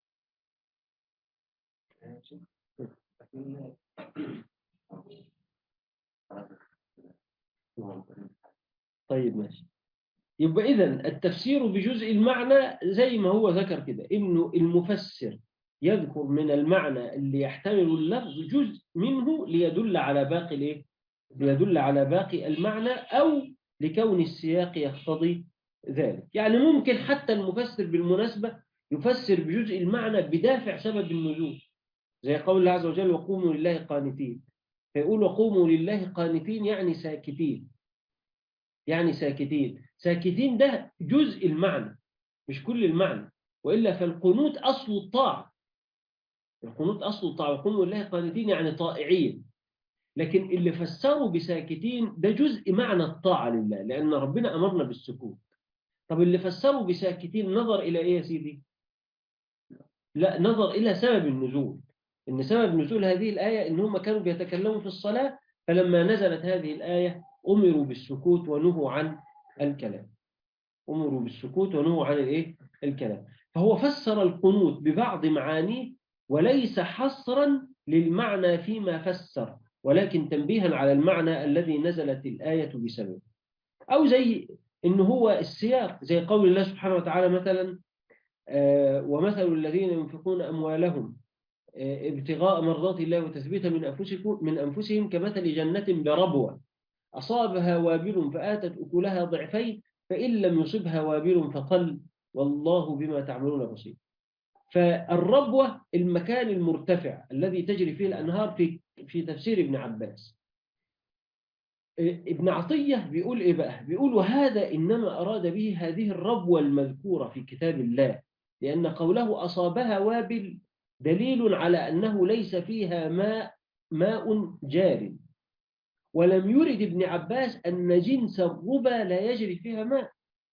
طيب ماشي يبقى إذا التفسير بجزء المعنى زي ما هو ذكر كده إنه المفسر يذكر من المعنى اللي يحتمل اللفظ جزء منه ليدل على باقي الايه؟ ليدل على باقي المعنى أو لكون السياق يقتضي ذلك يعني ممكن حتى المفسر بالمناسبة يفسر بجزء المعنى بدافع سبب النزول زي قول الله عز وجل وقوموا لله قانتين فيقول وقوموا لله قانتين يعني ساكتين يعني ساكتين ساكتين ده جزء المعنى مش كل المعنى وإلا فالقنوت أصل الطاعة القنوت أصل الطاعة وقوموا لله قانتين يعني طائعين لكن اللي فسروا بساكتين ده جزء معنى الطاعة لله لأن ربنا أمرنا بالسكوت طب اللي فسروا بساكتين نظر إلى إيه يا سيدي لا نظر إلى سبب النزول إن سبب نزول هذه الآية إن هم كانوا بيتكلموا في الصلاة فلما نزلت هذه الآية أمروا بالسكوت ونهوا عن الكلام أمروا بالسكوت ونهوا عن الإيه؟ الكلام فهو فسر القنوت ببعض معانيه وليس حصرا للمعنى فيما فسر ولكن تنبيها على المعنى الذي نزلت الآية بسببه أو زي إن هو السياق زي قول الله سبحانه وتعالى مثلا آه، ومثل الذين ينفقون أموالهم آه، ابتغاء مرضات الله وتثبيتا من أنفسكم من أنفسهم كمثل جنة بربوة أصابها وابل فآتت أكلها ضعفين فإن لم يصبها وابل فطل والله بما تعملون بصير فالربوة المكان المرتفع الذي تجري فيه الأنهار في في تفسير ابن عباس ابن عطية بيقول إيه بقى بيقول وهذا إنما أراد به هذه الربوة المذكورة في كتاب الله لأن قوله أصابها وابل دليل على أنه ليس فيها ماء ماء جار ولم يرد ابن عباس أن جنس الربا لا يجري فيها ماء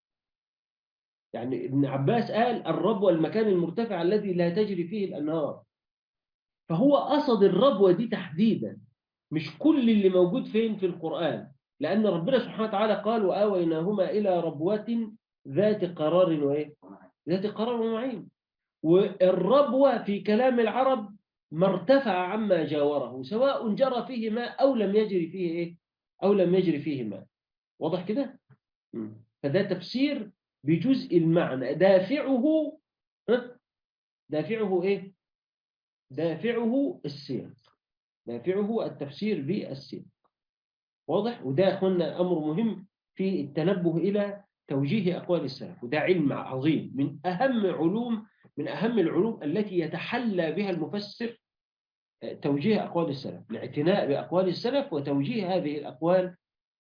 يعني ابن عباس قال الربوة المكان المرتفع الذي لا تجري فيه الأنهار فهو قصد الربوة دي تحديدا مش كل اللي موجود فين في القرآن لأن ربنا سبحانه وتعالى قال وآويناهما إلى ربوة ذات قرار وإيه؟ ذات قرار ومعين والربوة في كلام العرب ما ارتفع عما جاوره سواء جرى فيه ماء أو لم يجري فيه إيه؟ أو لم يجري فيه ماء واضح كده؟ مم. فده تفسير بجزء المعنى دافعه ها؟ دافعه إيه؟ دافعه السياق دافعه التفسير بالسياق واضح؟ وده يا أخوانا أمر مهم في التنبه إلى توجيه أقوال السلف وده علم عظيم من أهم علوم من أهم العلوم التي يتحلى بها المفسر توجيه أقوال السلف الاعتناء بأقوال السلف وتوجيه هذه الأقوال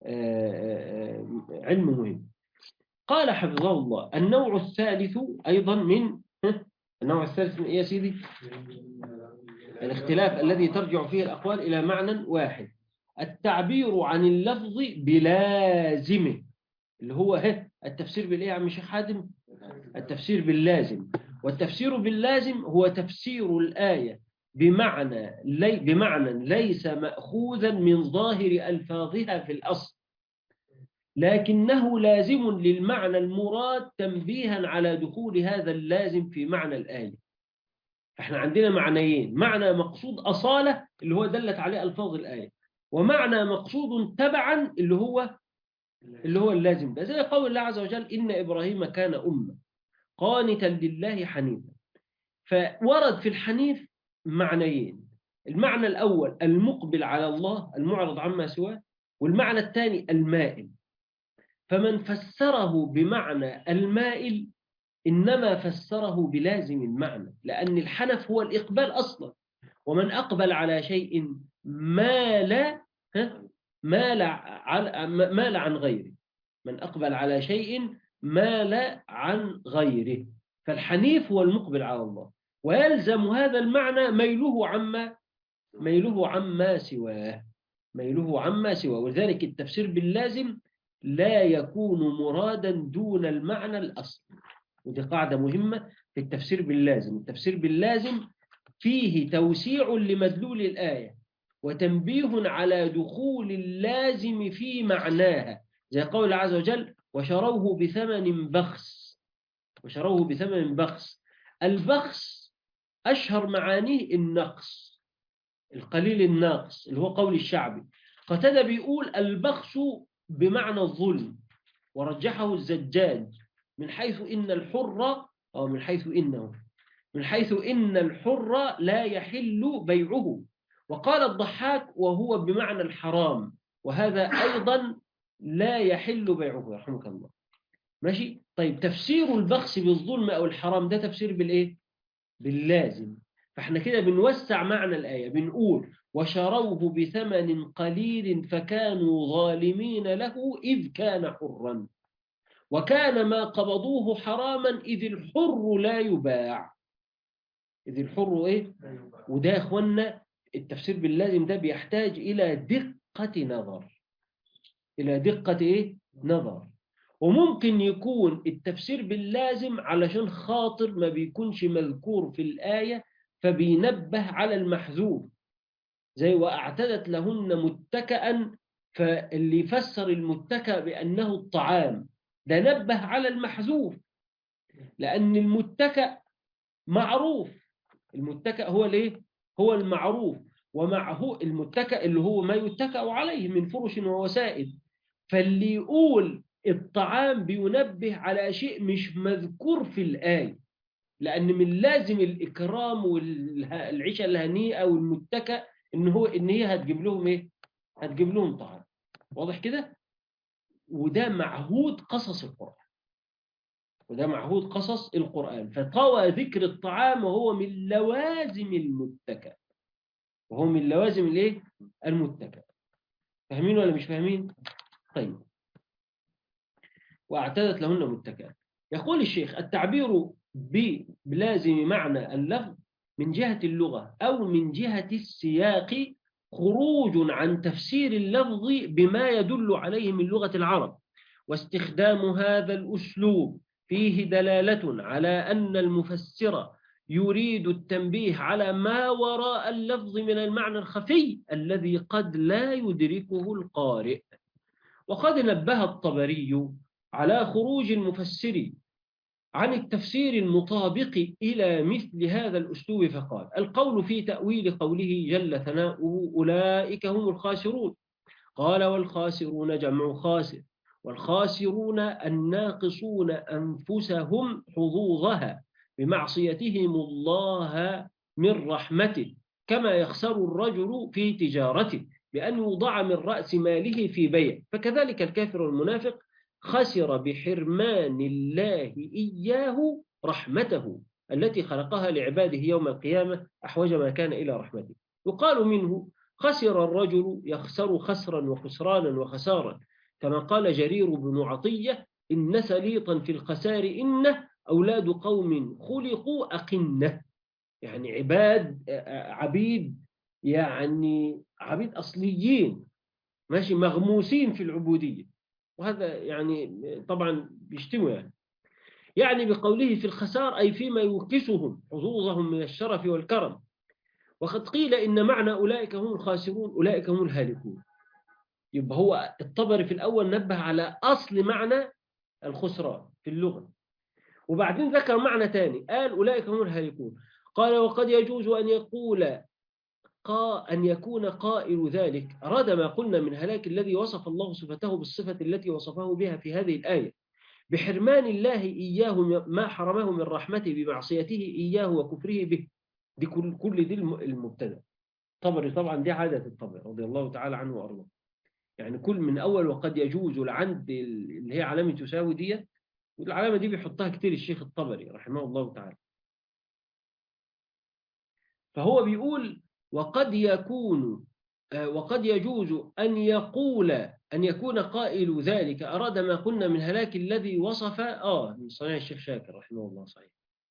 علم مهم قال حفظه الله النوع الثالث أيضا من النوع الثالث من إيه يا سيدي الاختلاف الذي ترجع فيه الأقوال إلى معنى واحد التعبير عن اللفظ بلازمه اللي هو ها التفسير بالإيه يا عم شيخ حاتم التفسير باللازم والتفسير باللازم هو تفسير الآية بمعنى لي بمعنى ليس مأخوذا من ظاهر ألفاظها في الأصل لكنه لازم للمعنى المراد تنبيها على دخول هذا اللازم في معنى الآية فاحنا عندنا معنيين معنى مقصود أصالة اللي هو دلت عليه ألفاظ الآية ومعنى مقصود تبعا اللي هو اللي هو اللازم ده زي قول الله عز وجل إن إبراهيم كان أمة قانتا لله حنيفا فورد في الحنيف معنيين المعنى الأول المقبل على الله المعرض عما سواه والمعنى الثاني المائل فمن فسره بمعنى المائل إنما فسره بلازم المعنى لأن الحنف هو الإقبال أصلا ومن أقبل على شيء مال مال عن مال عن غيره من أقبل على شيء مال عن غيره فالحنيف هو المقبل على الله ويلزم هذا المعنى ميله عما ميله عما سواه ميله عما سواه ولذلك التفسير باللازم لا يكون مرادا دون المعنى الأصل ودي قاعدة مهمة في التفسير باللازم التفسير باللازم فيه توسيع لمدلول الآية وتنبيه على دخول اللازم في معناها زي قول عز وجل وشروه بثمن بخس وشروه بثمن بخس البخس أشهر معانيه النقص القليل الناقص اللي هو قول الشعبي قتادة بيقول البخس بمعنى الظلم ورجحه الزجاج من حيث إن الحر أو من حيث إنه من حيث إن الحر لا يحل بيعه وقال الضحاك وهو بمعنى الحرام وهذا أيضا لا يحل بيعه يرحمك الله ماشي طيب تفسير البخس بالظلم أو الحرام ده تفسير بالإيه باللازم فاحنا كده بنوسع معنى الآية بنقول وشروه بثمن قليل فكانوا ظالمين له إذ كان حرا وكان ما قبضوه حراما إذ الحر لا يباع إذ الحر إيه وده يا إخوانا التفسير باللازم ده بيحتاج إلى دقة نظر إلى دقة إيه نظر وممكن يكون التفسير باللازم علشان خاطر ما بيكونش مذكور في الآية فبينبه على المحذوف زي وأعتدت لهن متكئا فاللي يفسر المتكأ بأنه الطعام ده نبه على المحذوف لأن المتكأ معروف المتكأ هو الايه هو المعروف ومعه المتكأ اللي هو ما يتكأ عليه من فرش ووسائد فاللي يقول الطعام بينبه على شيء مش مذكور في الآية لأن من لازم الإكرام والعيشة الهنيئة والمتكأ إن هو إن هي هتجيب لهم إيه؟ هتجيب لهم طعام واضح كده؟ وده معهود قصص القرآن وده معهود قصص القرآن فطوى ذكر الطعام وهو من لوازم المتكأ وهو من لوازم الايه المتكأ فاهمين ولا مش فاهمين طيب واعتدت لهن متكأ يقول الشيخ التعبير بلازم معنى اللفظ من جهة اللغة أو من جهة السياق خروج عن تفسير اللفظ بما يدل عليه من لغة العرب واستخدام هذا الأسلوب فيه دلالة على أن المفسر يريد التنبيه على ما وراء اللفظ من المعنى الخفي الذي قد لا يدركه القارئ وقد نبه الطبري على خروج المفسر عن التفسير المطابق إلى مثل هذا الأسلوب فقال القول في تأويل قوله جل ثناؤه أولئك هم الخاسرون قال والخاسرون جمع خاسر والخاسرون الناقصون أنفسهم حظوظها بمعصيتهم الله من رحمته كما يخسر الرجل في تجارته بأن يوضع من رأس ماله في بيع فكذلك الكافر والمنافق خسر بحرمان الله إياه رحمته التي خلقها لعباده يوم القيامة أحوج ما كان إلى رحمته يقال منه خسر الرجل يخسر خسرا وخسرانا وخسارا كما قال جرير بن عطية إن سليطا في الخسار إنه أولاد قوم خلقوا أقنة يعني عباد عبيد يعني عبيد أصليين ماشي مغموسين في العبودية وهذا يعني طبعا بيشتموا يعني يعني بقوله في الخسار أي فيما يوكسهم حظوظهم من الشرف والكرم وقد قيل إن معنى أولئك هم الخاسرون أولئك هم الهالكون يبقى هو الطبري في الأول نبه على أصل معنى الخسران في اللغة وبعدين ذكر معنى ثاني قال أولئك هم الهالكون قال وقد يجوز أن يقول قا أن يكون قائل ذلك أراد ما قلنا من هلاك الذي وصف الله صفته بالصفة التي وصفه بها في هذه الآية بحرمان الله إياه ما حرمه من رحمته بمعصيته إياه وكفره به دي كل, كل دي المبتدا طبري طبعا دي عادة الطبري رضي الله تعالى عنه وأرضاه يعني كل من أول وقد يجوز العند اللي هي علامة تساوي ديت والعلامة دي بيحطها كتير الشيخ الطبري رحمه الله تعالى فهو بيقول وقد يكون وقد يجوز أن يقول أن يكون قائل ذلك أراد ما قلنا من هلاك الذي وصف آه من صنيع الشيخ شاكر رحمه الله صحيح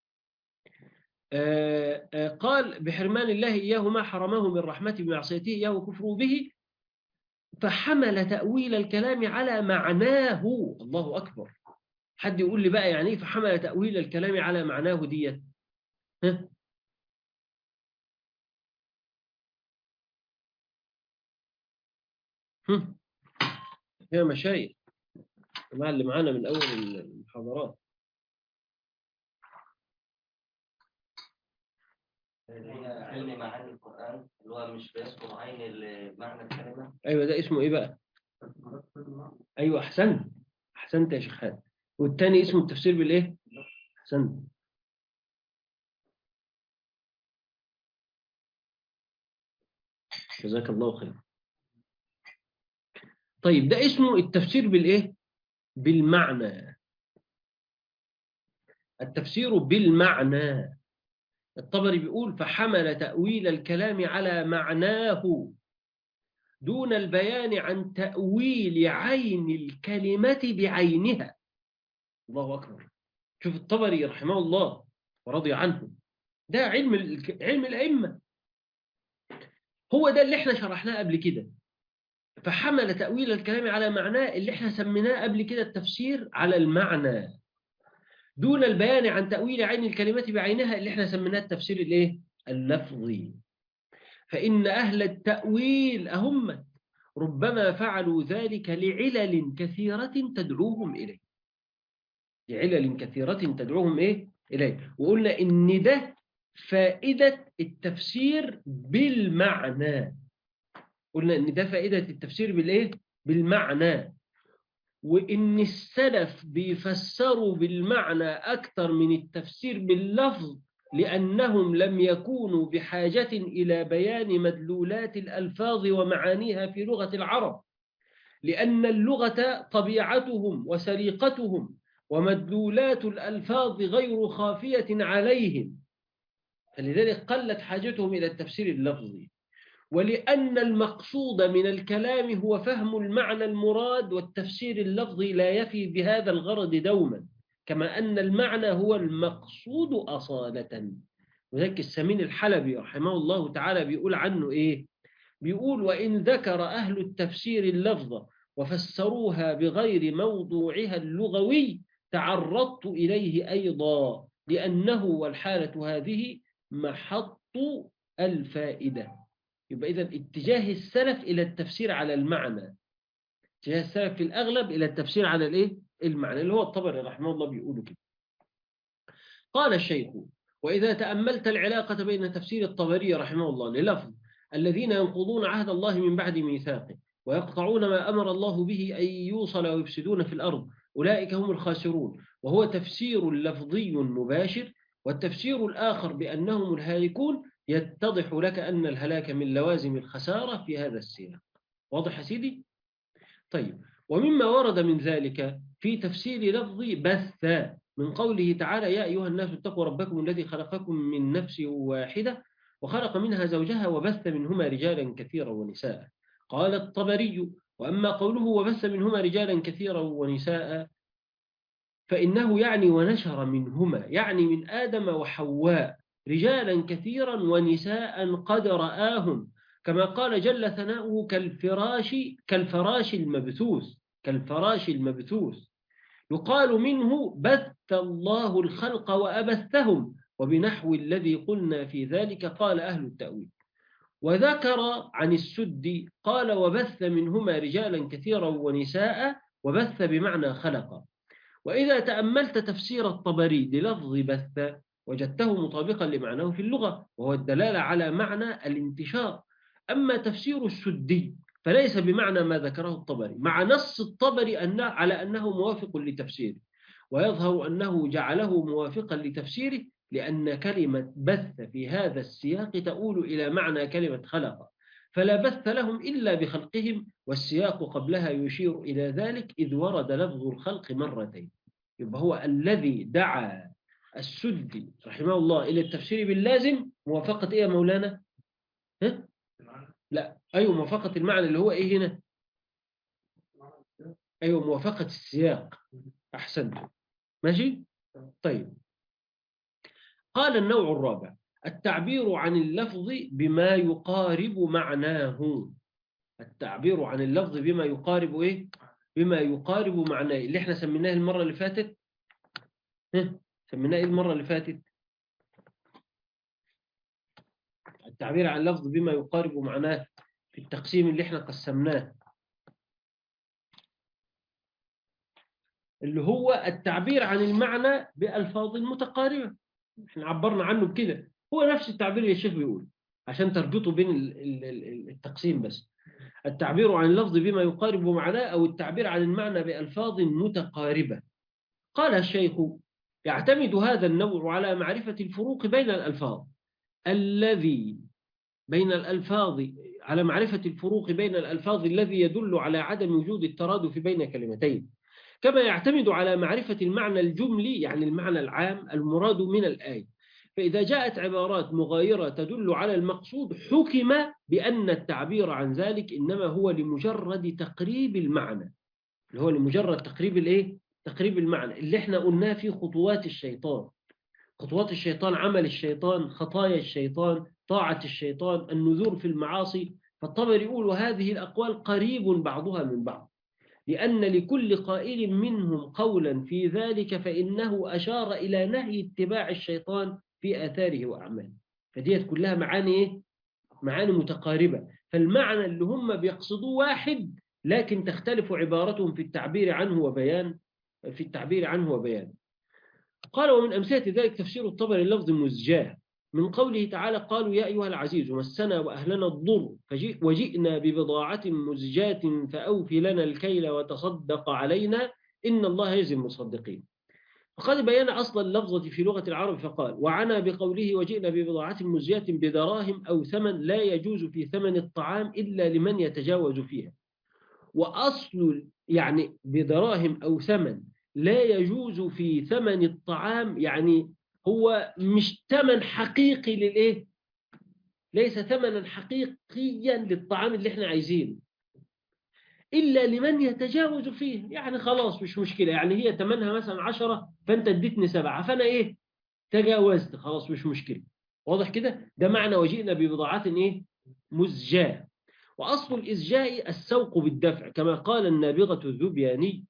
آه آه قال بحرمان الله إياه ما حرمه من رحمته بمعصيته إياه وكفره به فحمل تأويل الكلام على معناه الله أكبر حد يقول لي بقى يعني ايه فحمل تأويل الكلام على معناه ديت ها هم. يا مشايخ الجماعة اللي معانا من أول المحاضرات اللي هي علم معاني القرآن اللي هو مش بيذكر عين ال- معنى الكلمة أيوة ده اسمه إيه بقى أيوة أحسنت أحسنت يا شيخ خالد والتاني اسمه التفسير بالإيه أحسنت جزاك الله خير طيب ده اسمه التفسير بالإيه بالمعنى التفسير بالمعنى الطبري بيقول فحمل تأويل الكلام على معناه دون البيان عن تأويل عين الكلمة بعينها الله أكبر شوف الطبري رحمه الله ورضي عنه ده علم الك- علم الأئمة هو ده اللي احنا شرحناه قبل كده فحمل تأويل الكلام على معناه اللي احنا سميناه قبل كده التفسير على المعنى دون البيان عن تأويل عين الكلمة بعينها اللي احنا سميناه التفسير الايه اللفظي فإن أهل التأويل أهم ربما فعلوا ذلك لعلل كثيرة تدعوهم إليه لعلل كثيرة تدعوهم إيه؟ إليه وقلنا إن ده فائدة التفسير بالمعنى قلنا إن ده فائدة التفسير بالإيه؟ بالمعنى وإن السلف بيفسروا بالمعنى أكثر من التفسير باللفظ لأنهم لم يكونوا بحاجة إلى بيان مدلولات الألفاظ ومعانيها في لغة العرب لأن اللغة طبيعتهم وسريقتهم ومدلولات الألفاظ غير خافية عليهم فلذلك قلت حاجتهم إلى التفسير اللفظي ولأن المقصود من الكلام هو فهم المعنى المراد والتفسير اللفظي لا يفي بهذا الغرض دوما كما أن المعنى هو المقصود أصالة وذلك السمين الحلبي رحمه الله تعالى بيقول عنه إيه بيقول وإن ذكر أهل التفسير اللفظ وفسروها بغير موضوعها اللغوي تعرضت إليه أيضا لأنه والحالة هذه محط الفائدة يبقى إذا اتجاه السلف إلى التفسير على المعنى اتجاه السلف في الأغلب إلى التفسير على الإيه؟ المعنى اللي هو الطبري رحمه الله بيقوله كده قال الشيخ وإذا تأملت العلاقة بين تفسير الطبري رحمه الله للفظ الذين ينقضون عهد الله من بعد ميثاقه ويقطعون ما أمر الله به أن يوصل ويفسدون في الأرض أولئك هم الخاسرون وهو تفسير لفظي مباشر والتفسير الآخر بأنهم الهالكون يتضح لك أن الهلاك من لوازم الخسارة في هذا السياق واضح يا سيدي؟ طيب ومما ورد من ذلك في تفسير لفظ بث من قوله تعالى يا أيها الناس اتقوا ربكم الذي خلقكم من نفس واحدة وخلق منها زوجها وبث منهما رجالا كثيرا ونساء قال الطبري وأما قوله وبث منهما رجالا كثيرا ونساء فإنه يعني ونشر منهما يعني من آدم وحواء رجالا كثيرا ونساء قد رآهم كما قال جل ثناؤه كالفراش كالفراش المبثوث كالفراش المبثوث يقال منه بث الله الخلق وأبثهم وبنحو الذي قلنا في ذلك قال أهل التأويل وذكر عن السد قال وبث منهما رجالا كثيرا ونساء وبث بمعنى خلق وإذا تأملت تفسير الطبري للفظ بث وجدته مطابقا لمعناه في اللغة وهو الدلالة على معنى الانتشار أما تفسير السدي فليس بمعنى ما ذكره الطبري مع نص الطبري أن على أنه موافق لتفسيره ويظهر أنه جعله موافقا لتفسيره لأن كلمة بث في هذا السياق تؤول إلى معنى كلمة خلق فلا بث لهم إلا بخلقهم والسياق قبلها يشير إلى ذلك إذ ورد لفظ الخلق مرتين يبقى هو الذي دعا السدي رحمه الله إلى التفسير باللازم موافقة إيه يا مولانا؟ ها؟ لا أيوة موافقة المعنى اللي هو إيه هنا؟ أيوة موافقة السياق أحسنت ماشي؟ طيب قال النوع الرابع التعبير عن اللفظ بما يقارب معناه التعبير عن اللفظ بما يقارب إيه؟ بما يقارب معناه اللي احنا سميناه المرة اللي فاتت ها؟ سميناه إيه المرة اللي فاتت التعبير عن اللفظ بما يقارب معناه في التقسيم اللي احنا قسمناه اللي هو التعبير عن المعنى بألفاظ متقاربة احنا عبرنا عنه بكده هو نفس التعبير اللي الشيخ بيقول عشان تربطوا بين ال- ال- ال- التقسيم بس التعبير عن اللفظ بما يقارب معناه أو التعبير عن المعنى بألفاظ متقاربة قال الشيخ يعتمد هذا النوع على معرفة الفروق بين الألفاظ الذي بين الألفاظ على معرفة الفروق بين الألفاظ الذي يدل على عدم وجود الترادف بين كلمتين كما يعتمد على معرفة المعنى الجملي يعني المعنى العام المراد من الآية فإذا جاءت عبارات مغايرة تدل على المقصود حكم بأن التعبير عن ذلك إنما هو لمجرد تقريب المعنى اللي هو لمجرد تقريب الإيه؟ تقريب المعنى اللي احنا قلناه في خطوات الشيطان خطوات الشيطان عمل الشيطان خطايا الشيطان طاعة الشيطان النذور في المعاصي فالطبر يقول هذه الأقوال قريب بعضها من بعض لأن لكل قائل منهم قولا في ذلك فإنه أشار إلى نهي اتباع الشيطان في آثاره وأعماله فديت كلها معاني إيه؟ معاني متقاربة فالمعنى اللي هم بيقصدوه واحد لكن تختلف عبارتهم في التعبير عنه وبيان في التعبير عنه وبيان قال ومن أمثلة ذلك تفسير الطبري اللفظ مزجاه من قوله تعالى قالوا يا أيها العزيز مسنا وأهلنا الضر فجئ وجئنا ببضاعة مزجاة فأوف لنا الكيل وتصدق علينا إن الله يجزي المصدقين فقد بين أصل اللفظة في لغة العرب فقال وعنا بقوله وجئنا ببضاعة مزجاة بدراهم أو ثمن لا يجوز في ثمن الطعام إلا لمن يتجاوز فيها وأصل يعني بدراهم أو ثمن لا يجوز في ثمن الطعام يعني هو مش ثمن حقيقي للإيه؟ ليس ثمنا حقيقيا للطعام اللي احنا عايزينه إلا لمن يتجاوز فيه يعني خلاص مش مشكلة يعني هي ثمنها مثلا عشرة فأنت اديتني سبعة فأنا إيه تجاوزت خلاص مش مشكلة واضح كده ده معنى وجئنا ببضاعات إيه مزجاة وأصل الإزجاء السوق بالدفع كما قال النابغة الذبياني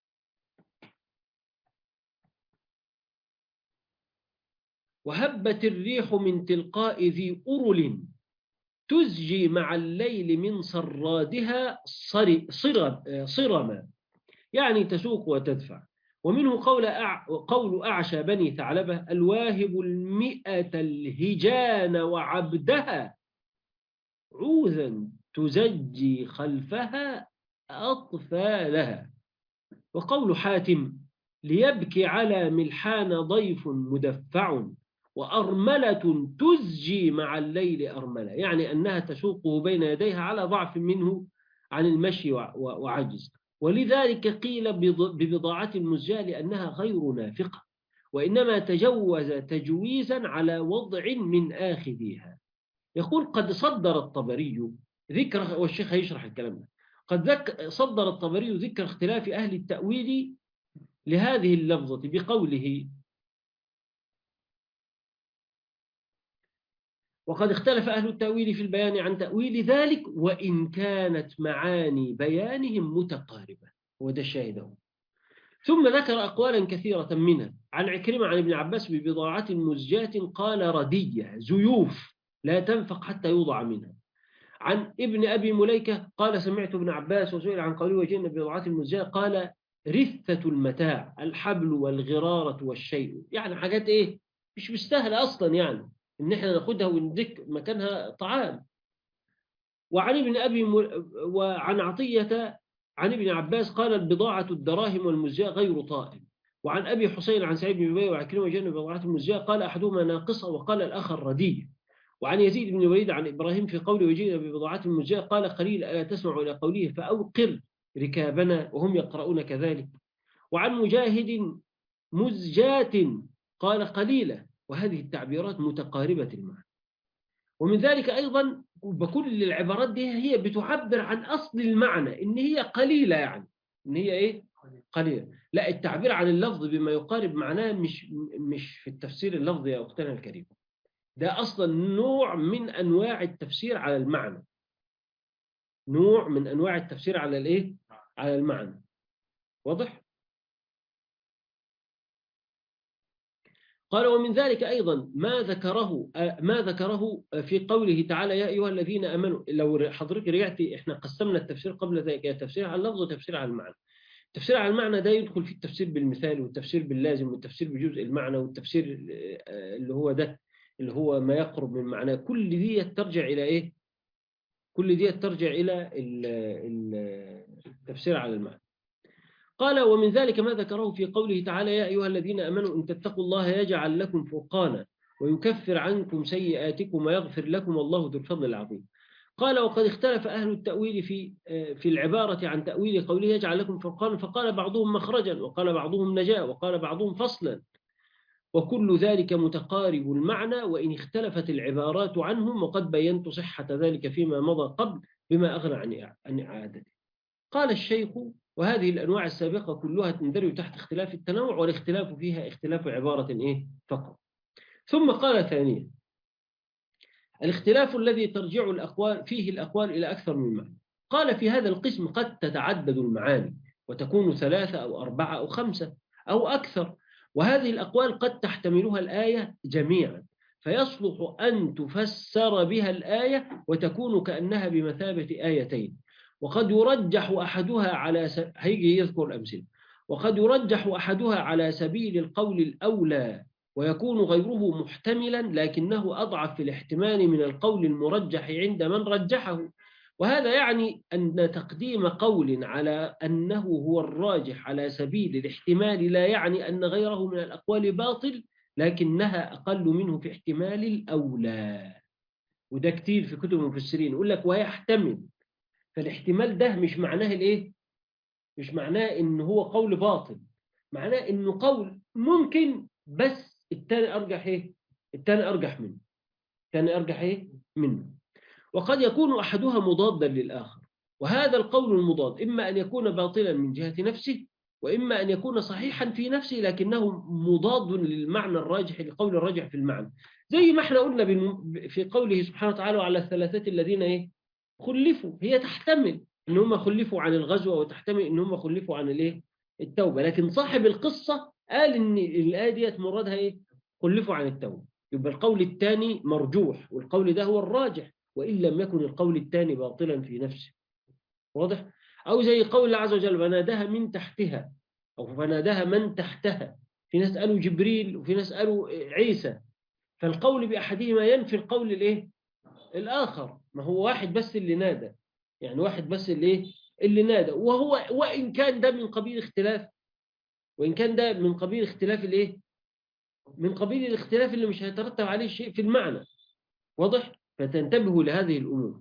وهبت الريح من تلقاء ذي أرل تزجي مع الليل من صرادها صر- صر- صرما يعني تسوق وتدفع ومنه قول أع... قول أعشى بني ثعلبة الواهب المئة الهجان وعبدها عوذا تزجي خلفها أطفالها وقول حاتم ليبكي على ملحان ضيف مدفع وأرملة تزجي مع الليل أرملة يعني أنها تسوقه بين يديها على ضعف منه عن المشي وع- و- وعجز ولذلك قيل بض- ببضاعة المزجاة لأنها غير نافقة وإنما تجوز تجويزا على وضع من آخذيها يقول قد صدر الطبري ذكر والشيخ هيشرح الكلام ده قد ذك صدر الطبري ذكر اختلاف أهل التأويل لهذه اللفظة بقوله وقد اختلف أهل التأويل في البيان عن تأويل ذلك وإن كانت معاني بيانهم متقاربة وده الشاهد ثم ذكر أقوالا كثيرة منها عن عكرمة عن ابن عباس ببضاعة مزجاة قال ردية زيوف لا تنفق حتى يوضع منها عن ابن أبي مليكة قال سمعت ابن عباس وسئل عن قوله وجئنا ببضاعة مزجاة قال رثة المتاع الحبل والغرارة والشيء يعني حاجات إيه مش مستاهلة أصلا يعني إن إحنا ناخدها وندك مكانها طعام وعن ابن أبي مل... وعن عطية عن ابن عباس قال البضاعة الدراهم والمزجاة غير طائل وعن أبي حسين عن سعيد بن جبير وعكرمة وجنة بضاعة المزجاة قال أحدهما ناقصة وقال الآخر رديء وعن يزيد بن الوليد عن إبراهيم في قوله وجئنا ببضاعة المزجاة قال قليل ألا تسمع إلى قوله فأوقر ركابنا وهم يقرؤون كذلك وعن مجاهد مزجات قال قليلة وهذه التعبيرات متقاربة المعنى ومن ذلك أيضا بكل العبارات دي هي بتعبر عن أصل المعنى إن هي قليلة يعني إن هي إيه قليلة لا التعبير عن اللفظ بما يقارب معناه مش مش في التفسير اللفظي يا أختنا الكريمة ده أصلا نوع من أنواع التفسير على المعنى نوع من أنواع التفسير على الإيه على المعنى واضح قال ومن ذلك أيضا ما ذكره ما ذكره في قوله تعالى يا أيها الذين أمنوا لو حضرتك رجعتي إحنا قسمنا التفسير قبل ذلك تفسير على اللفظ وتفسير على المعنى التفسير على المعنى ده يدخل في التفسير بالمثال والتفسير باللازم والتفسير بجزء المعنى والتفسير اللي هو ده اللي هو ما يقرب من معناه كل دي ترجع إلى إيه كل دي ترجع إلى ال- ال- التفسير على المعنى قال ومن ذلك ما ذكره في قوله تعالى يا أيها الذين أمنوا إن تتقوا الله يجعل لكم فرقانا ويكفر عنكم سيئاتكم ويغفر لكم والله ذو الفضل العظيم قال وقد اختلف أهل التأويل في في العبارة عن تأويل قوله يجعل لكم فرقانا فقال بعضهم مخرجا وقال بعضهم نجاة وقال بعضهم فصلا وكل ذلك متقارب المعنى وإن اختلفت العبارات عنهم وقد بينت صحة ذلك فيما مضى قبل بما أغنى عن عن إعادته قال الشيخ وهذه الأنواع السابقة كلها تندرج تحت اختلاف التنوع والاختلاف فيها اختلاف عبارة إيه فقط ثم قال ثانيا الاختلاف الذي ترجع الأقوال فيه الأقوال إلى أكثر من معنى قال في هذا القسم قد تتعدد المعاني وتكون ثلاثة أو أربعة أو خمسة أو أكثر وهذه الأقوال قد تحتملها الآية جميعا فيصلح أن تفسر بها الآية وتكون كأنها بمثابة آيتين وقد يرجح أحدها على س... هيجي يذكر الأمثلة وقد يرجح أحدها على سبيل القول الأولى ويكون غيره محتملا لكنه أضعف في الاحتمال من القول المرجح عند من رجحه وهذا يعني أن تقديم قول على أنه هو الراجح على سبيل الاحتمال لا يعني أن غيره من الأقوال باطل لكنها أقل منه في احتمال الأولى وده كتير في كتب المفسرين يقول لك ويحتمل فالاحتمال ده مش معناه الايه مش معناه ان هو قول باطل معناه انه قول ممكن بس الثاني ارجح ايه الثاني ارجح منه الثاني ارجح ايه منه وقد يكون احدها مضادا للاخر وهذا القول المضاد اما ان يكون باطلا من جهه نفسه واما ان يكون صحيحا في نفسه لكنه مضاد للمعنى الراجح لقول الراجح في المعنى زي ما احنا قلنا في قوله سبحانه وتعالى على الثلاثه الذين ايه خلفوا هي تحتمل ان هم خلفوا عن الغزوه وتحتمل ان هم خلفوا عن الايه التوبه لكن صاحب القصه قال ان الايه ديت مرادها ايه خلفوا عن التوبه يبقى القول الثاني مرجوح والقول ده هو الراجح وان لم يكن القول الثاني باطلا في نفسه واضح او زي قول الله عز وجل فناداها من تحتها او فناداها من تحتها في ناس قالوا جبريل وفي ناس قالوا عيسى فالقول باحدهما ينفي القول الايه الآخر ما هو واحد بس اللي نادى يعني واحد بس اللي إيه؟ اللي نادى وهو وإن كان ده من قبيل اختلاف وإن كان ده من قبيل اختلاف الإيه من قبيل الاختلاف اللي مش هيترتب عليه شيء في المعنى واضح فتنتبهوا لهذه الأمور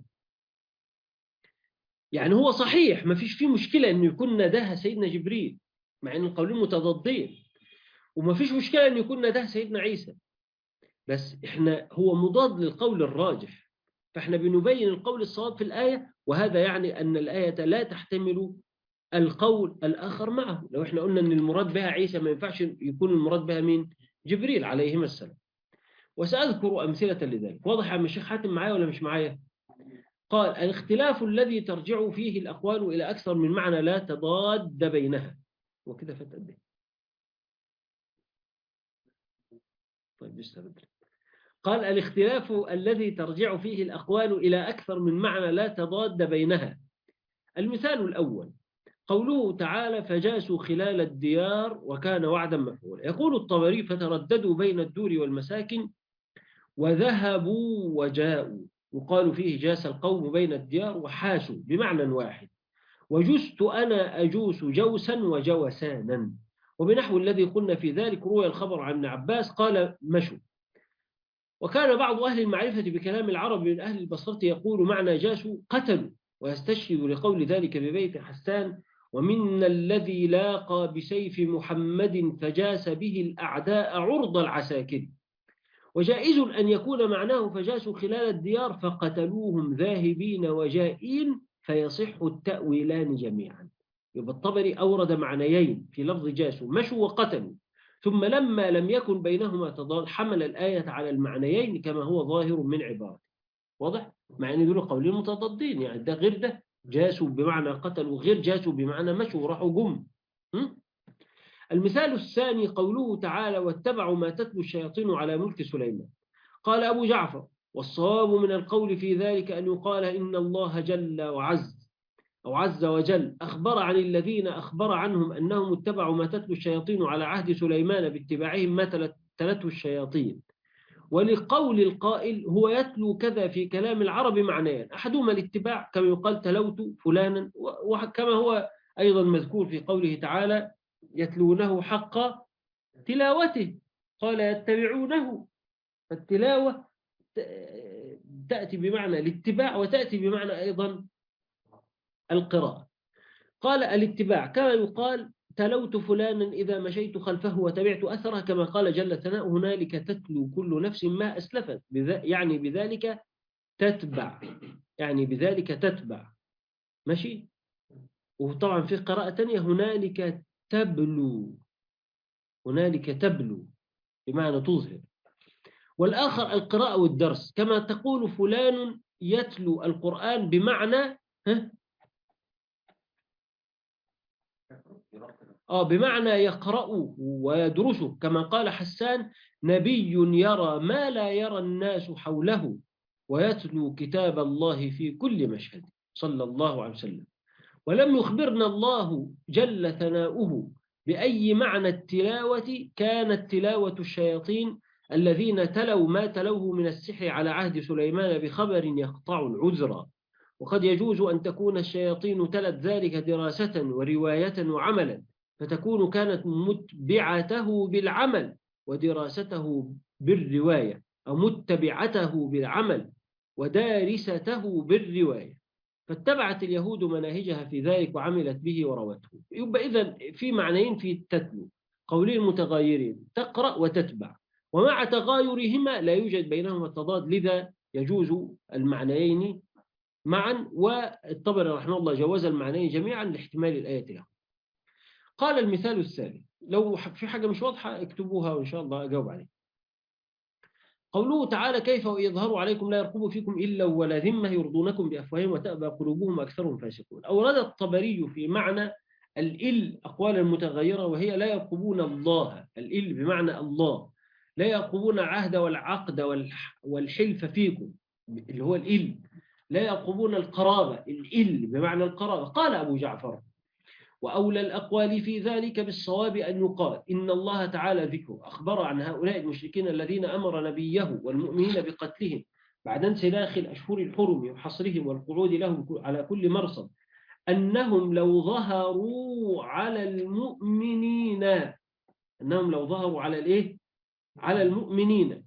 يعني هو صحيح ما فيش فيه مشكلة أنه يكون ناداها سيدنا جبريل مع أن القولين متضادين وما فيش مشكلة أن يكون ناداها سيدنا عيسى بس احنا هو مضاد للقول الراجح فاحنا بنبين القول الصواب في الآية وهذا يعني أن الآية لا تحتمل القول الآخر معه لو احنا قلنا أن المراد بها عيسى ما ينفعش يكون المراد بها مين جبريل عليهما السلام وسأذكر أمثلة لذلك واضح يا الشيخ حاتم معايا ولا مش معايا قال الاختلاف الذي ترجع فيه الأقوال إلى أكثر من معنى لا تضاد بينها وكده فتقدم طيب لسه بدري قال الاختلاف الذي ترجع فيه الأقوال إلى أكثر من معنى لا تضاد بينها المثال الأول قوله تعالى فجاسوا خلال الديار وكان وعدا مفعولا يقول الطبري فترددوا بين الدور والمساكن وذهبوا وجاءوا يقال فيه جاس القوم بين الديار وحاسوا بمعنى واحد وجست أنا أجوس جوسا وجوسانا وبنحو الذي قلنا في ذلك روي الخبر عن ابن عباس قال مشوا وكان بعض أهل المعرفة بكلام العرب من أهل البصرة يقول معنى جاسوا قتلوا ويستشهد لقول ذلك ببيت حسان ومن الذي لاقى بسيف محمد فجاس به الأعداء عرض العساكر وجائز أن يكون معناه فجاسوا خلال الديار فقتلوهم ذاهبين وجائين فيصح التأويلان جميعا يبقى الطبري أورد معنيين في لفظ جاسوا مشوا وقتلوا ثم لما لم يكن بينهما تضاد حمل الآية على المعنيين كما هو ظاهر من عبارته واضح؟ مع أن دول قولين متضادين يعني ده غير ده جاسوا بمعنى قتلوا غير جاسوا بمعنى مشوا راحوا جم المثال الثاني قوله تعالى واتبعوا ما تتلو الشياطين على ملك سليمان قال أبو جعفر والصواب من القول في ذلك أن يقال إن الله جل وعز أو عز وجل أخبر عن الذين أخبر عنهم أنهم اتبعوا ما تتلو الشياطين على عهد سليمان باتباعهم ما تلت- تلته الشياطين ولقول القائل هو يتلو كذا في كلام العرب معنيان أحدهما الاتباع كما يقال تلوت فلانا و- وكما هو أيضا مذكور في قوله تعالى يتلونه حق تلاوته قال يتبعونه فالتلاوة ت- تأتي بمعنى الاتباع وتأتي بمعنى أيضا القراءة قال الاتباع كما يقال تلوت فلانا إذا مشيت خلفه وتبعت أثره كما قال جل ثناؤه هنالك تتلو كل نفس ما أسلفت بذا يعني بذلك تتبع يعني بذلك تتبع ماشي وطبعا في قراءة تانية هنالك تبلو هنالك تبلو بمعنى تظهر والآخر القراءة والدرس كما تقول فلان يتلو القرآن بمعنى ها آه بمعنى يقرأ ويدرسه كما قال حسان نبي يرى ما لا يرى الناس حوله ويتلو كتاب الله في كل مشهد صلى الله عليه وسلم ولم يخبرنا الله جل ثناؤه بأي معنى التلاوة كانت تلاوة الشياطين الذين تلوا ما تلوه من السحر على عهد سليمان بخبر يقطع العذر وقد يجوز أن تكون الشياطين تلت ذلك دراسة ورواية وعملا فتكون كانت متبعته بالعمل ودراسته بالرواية أو متبعته بالعمل ودارسته بالرواية فاتبعت اليهود مناهجها في ذلك وعملت به وروته يبقى إذن في معنيين في التتلو قولين متغايرين تقرأ وتتبع ومع تغايرهما لا يوجد بينهما التضاد لذا يجوز المعنيين معا والطبري رحمه الله جوز المعنيين جميعا لاحتمال الآية له قال المثال الثاني لو في حاجة مش واضحة اكتبوها وإن شاء الله أجاوب عليها قوله تعالى كيف يظهر عليكم لا يرقب فيكم إلا ولا ذمة يرضونكم بأفواههم وتأبى قلوبهم أكثرهم فاسقون أورد الطبري في معنى الإل أقوالا متغيرة وهي لا يرقبون الله الإل بمعنى الله لا يرقبون العهد والعقد والح- والحلف فيكم اللي هو الإل لا يرقبون القرابة الإل بمعنى القرابة قال أبو جعفر وأولى الأقوال في ذلك بالصواب أن يقال إن الله تعالى ذكره أخبر عن هؤلاء المشركين الذين أمر نبيه والمؤمنين بقتلهم بعد انسلاخ الأشهر الحرم وحصرهم والقعود لهم على كل مرصد أنهم لو ظهروا على المؤمنين أنهم لو ظهروا على الإيه؟ على المؤمنين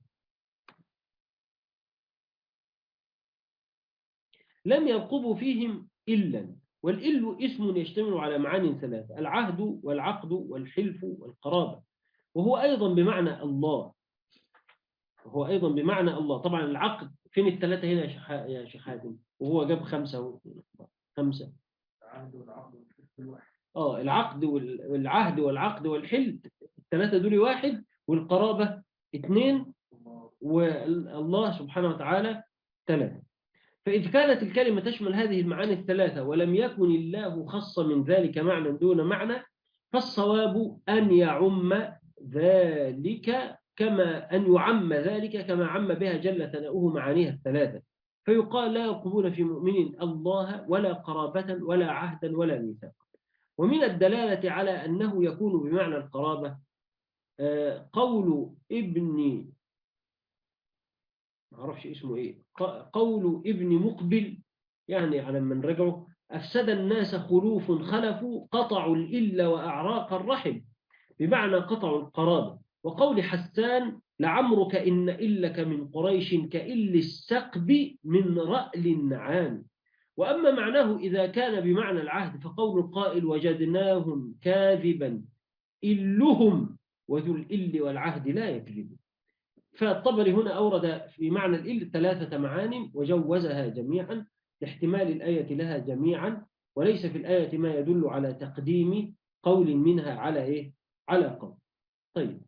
لم يرقبوا فيهم إلا والإل اسم يشتمل على معان ثلاثة العهد والعقد والحلف والقرابة وهو أيضا بمعنى الله وهو أيضا بمعنى الله طبعا العقد فين الثلاثة هنا يا شيخ- يا شيخ حاتم وهو جاب خمسة أهو. خمسة العهد والعقد والحلف كل واحد اه العقد وال- والعهد والعقد والحلف الثلاثة دول واحد والقرابة اثنين الله والله سبحانه وتعالى ثلاثة فإذ كانت الكلمة تشمل هذه المعاني الثلاثة ولم يكن الله خص من ذلك معنى دون معنى فالصواب أن يعم ذلك كما أن يعم ذلك كما عم بها جل ثناؤه معانيها الثلاثة فيقال لا يرقبون في مؤمن الله ولا قرابة ولا عهدا ولا ميثاقا ومن الدلالة على أنه يكون بمعنى القرابة آه، قول ابن ما اعرفش اسمه ايه ق- قول ابن مقبل يعني على من رجعوا أفسد الناس خلوف خلفوا قطعوا الإل وأعراق الرحم بمعنى قطعوا القرابة وقول حسان لعمرك إن إلك من قريش كإل السقب من رأل النعام وأما معناه إذا كان بمعنى العهد فقول القائل وجدناهم كاذبا إلهم وذو الإل والعهد لا يكذب فالطبري هنا أورد في معنى الإل ثلاثة معان وجوزها جميعا لاحتمال الآية لها جميعا وليس في الآية ما يدل على تقديم قول منها على إيه؟ على قول طيب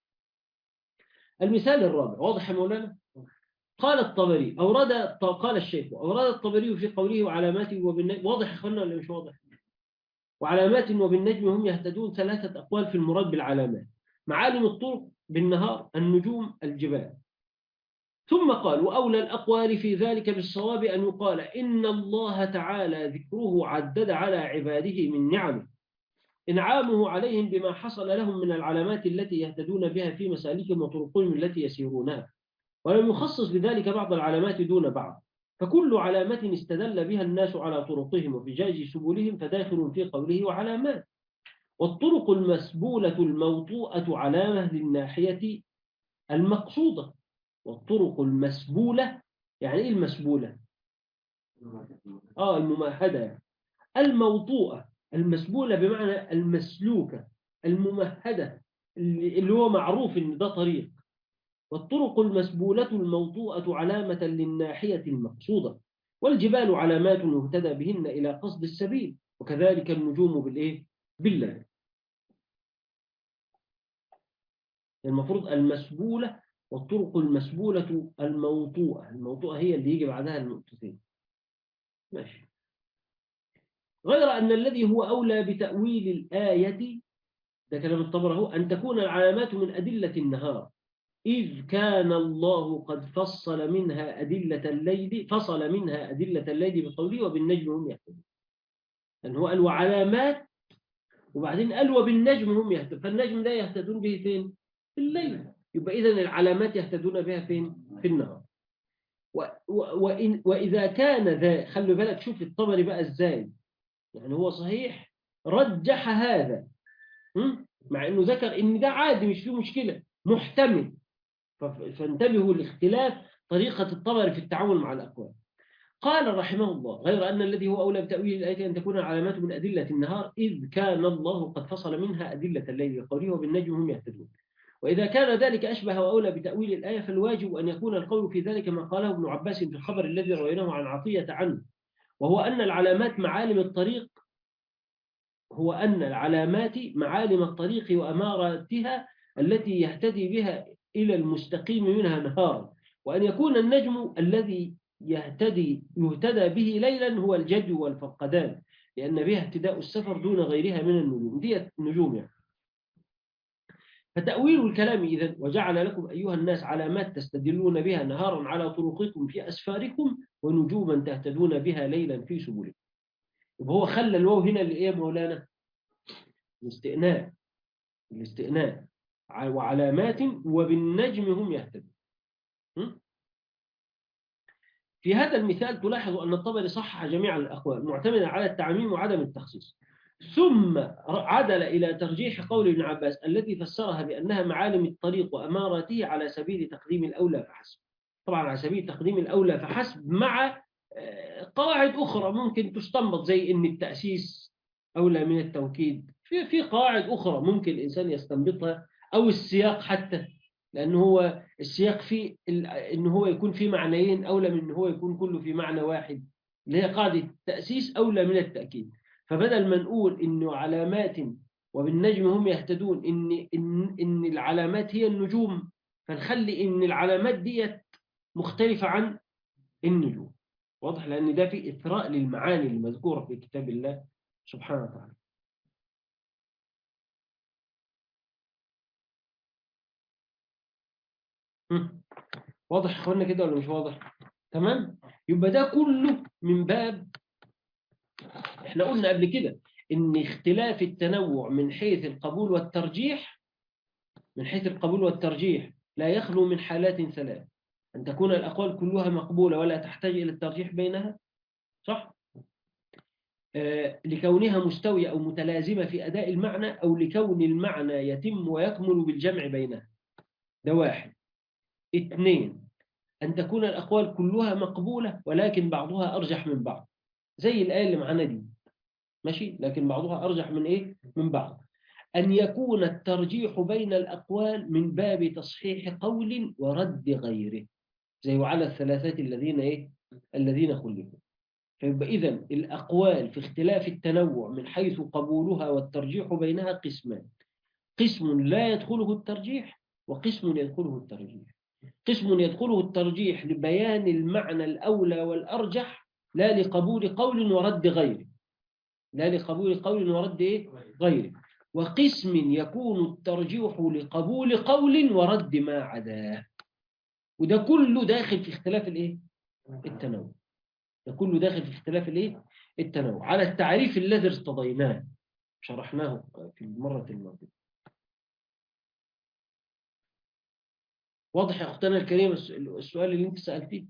المثال الرابع واضح يا مولانا قال الطبري أورد قال الشيخ أورد الطبري في قوله وعلامات وبالنجم واضح يا أخوانا ولا مش واضح وعلامات وبالنجم هم يهتدون ثلاثة أقوال في المراد بالعلامات معالم الطرق بالنهار النجوم الجبال ثم قال وأولى الأقوال في ذلك بالصواب أن يقال إن الله تعالى ذكره عدد على عباده من نعمه إنعامه عليهم بما حصل لهم من العلامات التي يهتدون بها في مسالكهم وطرقهم التي يسيرونها ولم يخصص بذلك بعض العلامات دون بعض فكل علامة استدل بها الناس على طرقهم وفجاج سبلهم فداخل في قوله وعلامات والطرق المسبولة الموطوءة علامة للناحية المقصودة والطرق المسبولة يعني إيه المسبولة؟ آه الممهدة يعني. الموطوءة المسبولة بمعنى المسلوكة الممهدة اللي اللي هو معروف إن ده طريق والطرق المسبولة الموطوءة علامة للناحية المقصودة والجبال علامات يهتدى بهن إلى قصد السبيل وكذلك النجوم بالإيه؟ بالله المفروض المسبولة والطرق المسبولة الموطوءة الموطوءة هي اللي يجي بعدها النقطتين ماشي غير أن الذي هو أولى بتأويل الآية ده كلام الطبر هو أن تكون العلامات من أدلة النهار إذ كان الله قد فصل منها أدلة الليل فصل منها أدلة الليل بقوله وبالنجم هم يهتدون لأن هو قال وعلامات وبعدين قال وبالنجم هم يهتدون فالنجم ده يهتدون به فين؟ في الليل يبقى إذن العلامات يهتدون بها فين؟ في النهار و و وإن وإذا كان ذا خلوا بالك شوف الطبري بقى إزاي يعني هو صحيح رجح هذا م? مع انه ذكر ان ده عادي مش فيه مشكله محتمل فف- فانتبهوا لاختلاف طريقه الطبري في التعامل مع الاقوال قال رحمه الله غير ان الذي هو اولى بتاويل الايه ان تكون العلامات من ادله النهار اذ كان الله قد فصل منها ادله الليل بقوله وبالنجم هم يهتدون واذا كان ذلك اشبه واولى بتاويل الايه فالواجب ان يكون القول في ذلك ما قاله ابن عباس في الخبر الذي رويناه عن عطيه عنه وهو ان العلامات معالم الطريق هو أن العلامات معالم الطريق وأماراتها التي يهتدي بها إلى المستقيم منها نهارا وأن يكون النجم الذي يهتدي يهتدى به ليلا هو الجدو والفقدان لأن بها اهتداء السفر دون غيرها من النجوم دي النجوم يعني فتأويل الكلام إذن وجعل لكم أيها الناس علامات تستدلون بها نهارا على طرقكم في أسفاركم ونجوما تهتدون بها ليلا في سبلكم يبقى هو خلى الواو هنا اللي ايه يا مولانا الاستئناف الاستئناف ع- وعلامات وبالنجم هم يهتدون م? في هذا المثال تلاحظ أن الطبري صحح جميع الأقوال معتمدا على التعميم وعدم التخصيص ثم ر- عدل إلى ترجيح قول ابن عباس التي فسرها بأنها معالم الطريق وأماراته على سبيل تقديم الأولى فحسب طبعا على سبيل تقديم الأولى فحسب مع آه، قواعد أخرى ممكن تستنبط زي أن التأسيس أولى من التوكيد في في قواعد أخرى ممكن الإنسان يستنبطها أو السياق حتى لأن هو السياق فيه ال- إن هو يكون في معنيين أولى من إن هو يكون كله في معنى واحد اللي هي قاعدة التأسيس أولى من التأكيد فبدل ما نقول إنه علامات وبالنجم هم يهتدون إن إن إن العلامات هي النجوم فنخلي إن العلامات ديت مختلفة عن النجوم واضح لأن ده في إثراء للمعاني المذكورة في كتاب الله سبحانه وتعالى هم. واضح يا اخوانا كده ولا مش واضح تمام يبقى ده كله من باب احنا قلنا قبل كده ان اختلاف التنوع من حيث القبول والترجيح من حيث القبول والترجيح لا يخلو من حالات ثلاث أن تكون الأقوال كلها مقبولة ولا تحتاج إلى الترجيح بينها صح؟ آه، لكونها مستوية أو متلازمة في أداء المعنى أو لكون المعنى يتم ويكمل بالجمع بينها ده واحد اثنين أن تكون الأقوال كلها مقبولة ولكن بعضها أرجح من بعض زي الآية اللي معانا دي ماشي لكن بعضها أرجح من إيه؟ من بعض أن يكون الترجيح بين الأقوال من باب تصحيح قول ورد غيره زي وعلى الثلاثات الذين إيه؟ الذين خلفوا فيبقى إذا الأقوال في اختلاف التنوع من حيث قبولها والترجيح بينها قسمان قسم لا يدخله الترجيح وقسم يدخله الترجيح قسم يدخله الترجيح لبيان المعنى الأولى والأرجح لا لقبول قول ورد غيره لا لقبول قول ورد إيه؟ غيره وقسم يكون الترجيح لقبول قول ورد ما عداه وده كله داخل في اختلاف الايه التنوع ده كله داخل في اختلاف الايه التنوع على التعريف الذي ارتضيناه شرحناه في المرة الماضية واضح يا أختنا الكريمة الس- السؤال اللي أنت سألتيه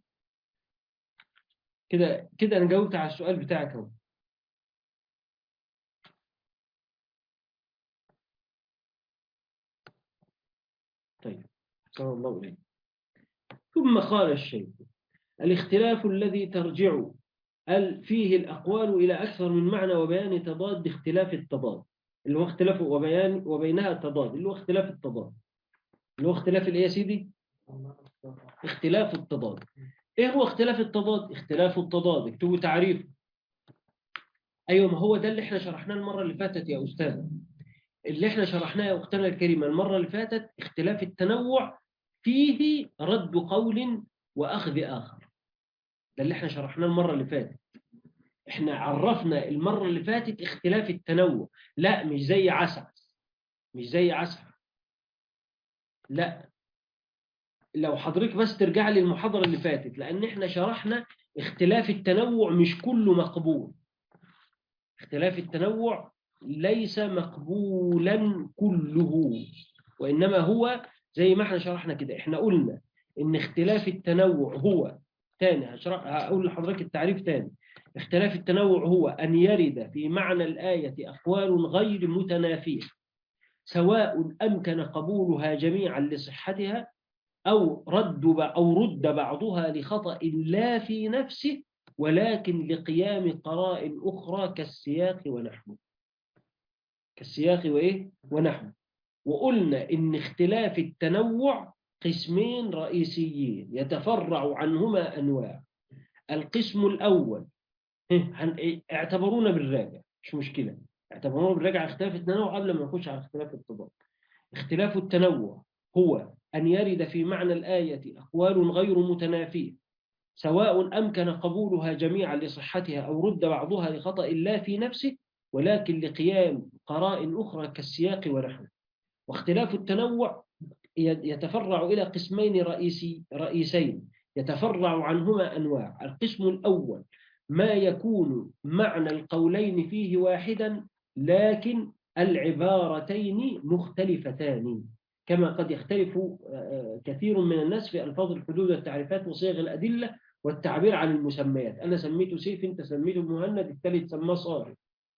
كده كده أنا جاوبت على السؤال بتاعك أهو طيب صلى الله عليه ثم قال الشيخ الاختلاف الذي ترجع ال- فيه الأقوال إلى أكثر من معنى وبيان تضاد اختلاف التضاد اللي هو اختلاف وبيان وبينها تضاد اللي هو اختلاف التضاد اللي هو اختلاف الايه يا سيدي اختلاف التضاد ايه هو اختلاف التضاد اختلاف التضاد اكتبوا تعريفه ايوه ما هو ده اللي احنا شرحناه المره اللي فاتت يا استاذ اللي احنا شرحناه يا اختنا الكريمه المره اللي فاتت اختلاف التنوع فيه رد قول واخذ اخر ده اللي احنا شرحناه المره اللي فاتت احنا عرفنا المره اللي فاتت اختلاف التنوع لا مش زي عسعس مش زي عسعس لا لو حضرتك بس ترجع لي المحاضرة اللي فاتت لأن احنا شرحنا اختلاف التنوع مش كله مقبول اختلاف التنوع ليس مقبولا كله وإنما هو زي ما احنا شرحنا كده احنا قلنا ان اختلاف التنوع هو تاني هشرح هقول لحضرتك التعريف تاني اختلاف التنوع هو أن يرد في معنى الآية أقوال غير متنافية سواء أمكن قبولها جميعا لصحتها أو رد أو رد بعضها لخطأ لا في نفسه ولكن لقيام قرائن أخرى كالسياق ونحوه كالسياق وإيه ونحوه وقلنا إن اختلاف التنوع قسمين رئيسيين يتفرع عنهما أنواع القسم الأول هن- اعتبرونا بالراجع مش مشكلة اعتبرونا بالراجع اختلاف التنوع قبل ما نخش على اختلاف التضاد اختلاف التنوع هو أن يرد في معنى الآية أقوال غير متنافية سواء أمكن قبولها جميعا لصحتها أو رد بعضها لخطأ لا في نفسه ولكن لقيام قرائن أخرى كالسياق ونحوه واختلاف التنوع يتفرع إلى قسمين رئيسي رئيسين يتفرع عنهما أنواع القسم الأول ما يكون معنى القولين فيه واحدا لكن العبارتين مختلفتان كما قد يختلف آه، كثير من الناس في ألفاظ الحدود والتعريفات وصيغ الأدلة والتعبير عن المسميات أنا سميته سيف أنت سميته مهند الثالث سماه صارم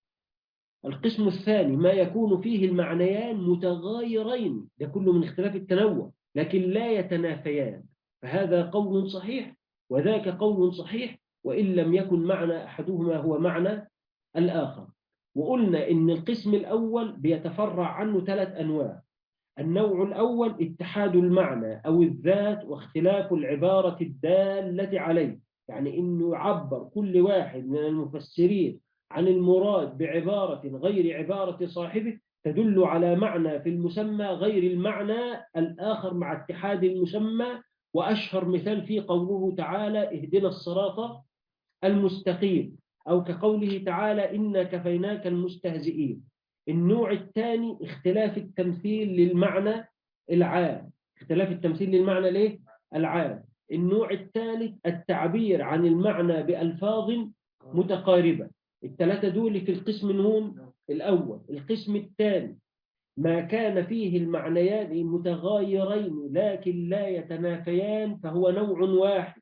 القسم الثاني ما يكون فيه المعنيان متغايرين ده كله من اختلاف التنوع لكن لا يتنافيان فهذا قول صحيح وذاك قول صحيح وإن لم يكن معنى أحدهما هو معنى الآخر وقلنا إن القسم الأول بيتفرع عنه ثلاث أنواع النوع الأول اتحاد المعنى أو الذات واختلاف العبارة الدالة عليه يعني إنه يعبر كل واحد من المفسرين عن المراد بعبارة غير عبارة صاحبه تدل على معنى في المسمى غير المعنى الآخر مع اتحاد المسمى وأشهر مثال في قوله تعالى اهدنا الصراط المستقيم أو كقوله تعالى إنا كفيناك المستهزئين النوع الثاني اختلاف التمثيل للمعنى العام اختلاف التمثيل للمعنى ليه؟ العام النوع الثالث التعبير عن المعنى بألفاظ متقاربة الثلاثة دول في القسم نون الأول القسم الثاني ما كان فيه المعنيان متغايرين لكن لا يتنافيان فهو نوع واحد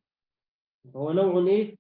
هو نوع ايه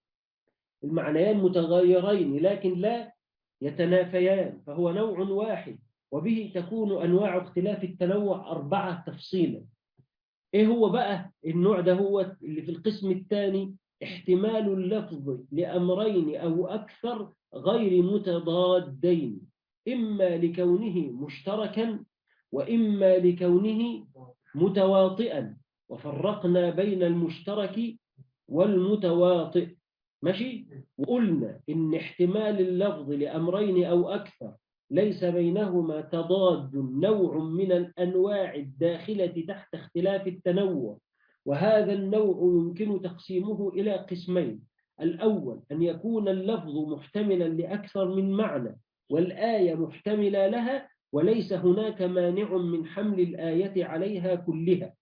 المعنيان متغايرين لكن لا يتنافيان فهو نوع واحد وبه تكون أنواع اختلاف التنوع أربعة تفصيلا إيه هو بقى النوع ده هو اللي في القسم الثاني احتمال اللفظ لأمرين أو أكثر غير متضادين إما لكونه مشتركا وإما لكونه متواطئا وفرقنا بين المشترك والمتواطئ ماشي وقلنا إن احتمال اللفظ لأمرين أو أكثر ليس بينهما تضاد نوع من الأنواع الداخلة تحت اختلاف التنوع وهذا النوع يمكن تقسيمه إلى قسمين الأول أن يكون اللفظ محتملا لأكثر من معنى والآية محتملة لها وليس هناك مانع من حمل الآية عليها كلها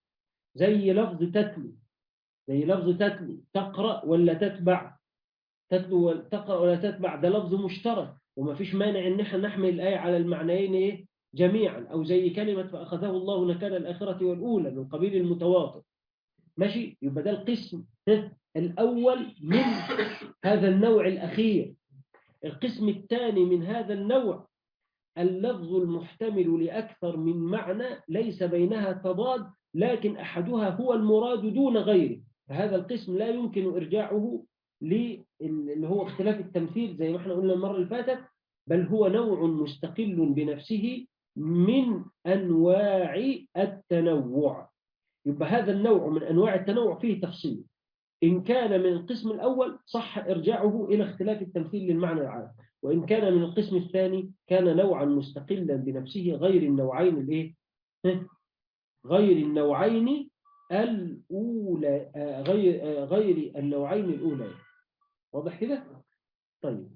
زي لفظ تتلو زي لفظ تتلو تقرأ ولا تتبع تتلو ولا تقرأ ولا تتبع ده لفظ مشترك وما فيش مانع ان احنا نحمل الآية على المعنيين ايه جميعا او زي كلمة فأخذه الله نكال الآخرة والأولى من قبيل المتواطئ ماشي يبقى ده القسم الأول من هذا النوع الأخير القسم الثاني من هذا النوع اللفظ المحتمل لأكثر من معنى ليس بينها تضاد لكن أحدها هو المراد دون غيره فهذا القسم لا يمكن إرجاعه اللي هو اختلاف التمثيل زي ما احنا قلنا المرة اللي فاتت بل هو نوع مستقل بنفسه من أنواع التنوع يبقى هذا النوع من أنواع التنوع فيه تفصيل إن كان من القسم الأول صح إرجاعه إلى اختلاف التمثيل للمعنى العام وإن كان من القسم الثاني كان نوعا مستقلا بنفسه غير النوعين الإيه؟ غير النوعين الأولى غير غير النوعين الأولى واضح كده؟ طيب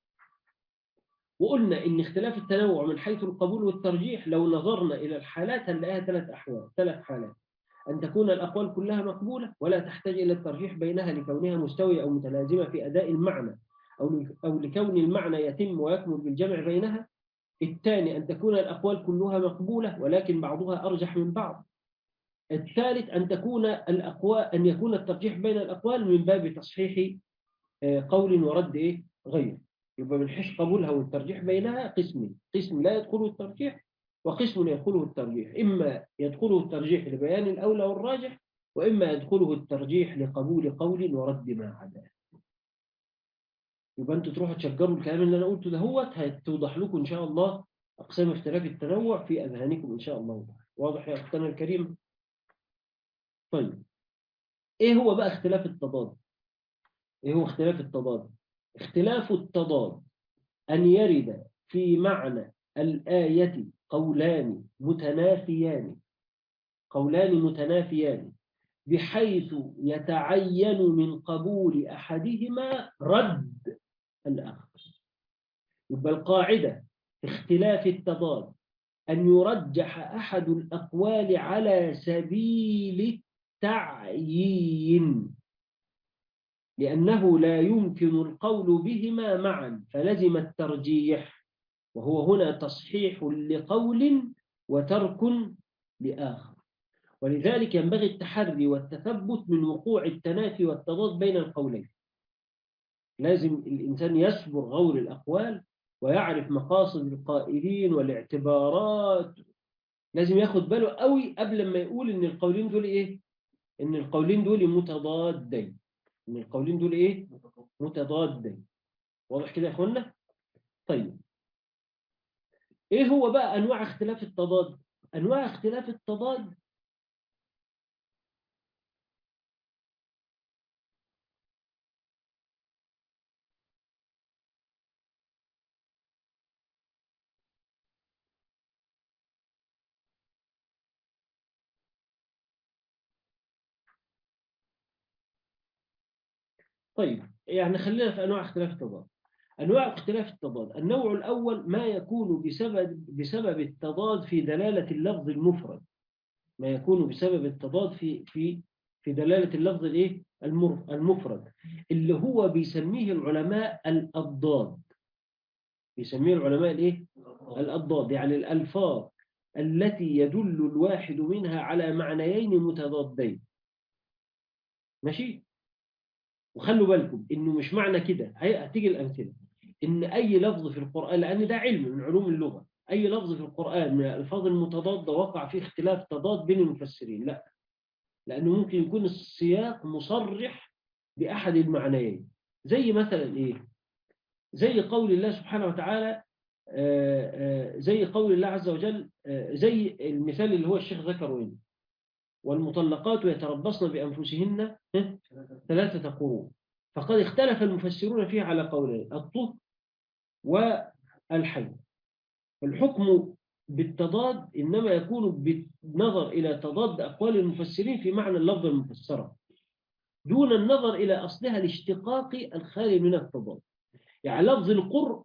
وقلنا إن اختلاف التنوع من حيث القبول والترجيح لو نظرنا إلى الحالات هنلاقيها ثلاث أحوال ثلاث حالات أن تكون الأقوال كلها مقبولة ولا تحتاج إلى الترجيح بينها لكونها مستوية أو متلازمة في أداء المعنى أو أو لكون المعنى يتم ويكمل بالجمع بينها الثاني أن تكون الأقوال كلها مقبولة ولكن بعضها أرجح من بعض الثالث أن تكون الأقوال أن يكون الترجيح بين الأقوال من باب تصحيح قول ورد إيه غير يبقى من حيث قبولها والترجيح بينها قسمين قسم لا يدخله الترجيح وقسم يدخله الترجيح إما يدخله الترجيح لبيان الأولى والراجح وإما يدخله الترجيح لقبول قول ورد ما عداه يبقى انتوا تروحوا تشجروا الكلام اللي انا قلته دهوت هتوضح لكم ان شاء الله اقسام اختلاف التنوع في اذهانكم ان شاء الله واضح يا اختنا الكريم طيب ايه هو بقى اختلاف التضاد ايه هو اختلاف التضاد اختلاف التضاد ان يرد في معنى الآية قولان متنافيان قولان متنافيان بحيث يتعين من قبول أحدهما رد الآخر يبقى القاعدة في اختلاف التضاد أن يرجح أحد الأقوال على سبيل التعيين لأنه لا يمكن القول بهما معا فلزم الترجيح وهو هنا تصحيح لقول وترك لآخر ولذلك ينبغي التحري والتثبت من وقوع التنافي والتضاد بين القولين لازم الإنسان يصبر غور الأقوال ويعرف مقاصد القائلين والاعتبارات لازم ياخد باله قوي قبل ما يقول ان القولين دول ايه ان القولين دول متضادين ان القولين دول ايه متضادين واضح كده يا اخوانا طيب ايه هو بقى انواع اختلاف التضاد انواع اختلاف التضاد طيب يعني خلينا في أنواع اختلاف التضاد أنواع اختلاف التضاد النوع الأول ما يكون بسبب, بسبب التضاد في دلالة اللفظ المفرد ما يكون بسبب التضاد في في في دلالة اللفظ الايه المفرد اللي هو بيسميه العلماء الأضداد بيسميه العلماء الايه الأضداد يعني الألفاظ التي يدل الواحد منها على معنيين متضادين ماشي وخلوا بالكم انه مش معنى كده هتيجي الامثله ان اي لفظ في القران لان ده علم من علوم اللغه اي لفظ في القران من الالفاظ المتضاده وقع فيه اختلاف تضاد بين المفسرين لا لانه ممكن يكون السياق مصرح باحد المعنيين زي مثلا ايه زي قول الله سبحانه وتعالى زي قول الله عز وجل زي المثال اللي هو الشيخ ذكره هنا والمطلقات يتربصن بأنفسهن ثلاثة قرون فقد اختلف المفسرون فيه على قولين الطهر والحي الحكم بالتضاد إنما يكون بالنظر إلى تضاد أقوال المفسرين في معنى اللفظ المفسرة دون النظر إلى أصلها الاشتقاقي الخالي من التضاد يعني لفظ القرء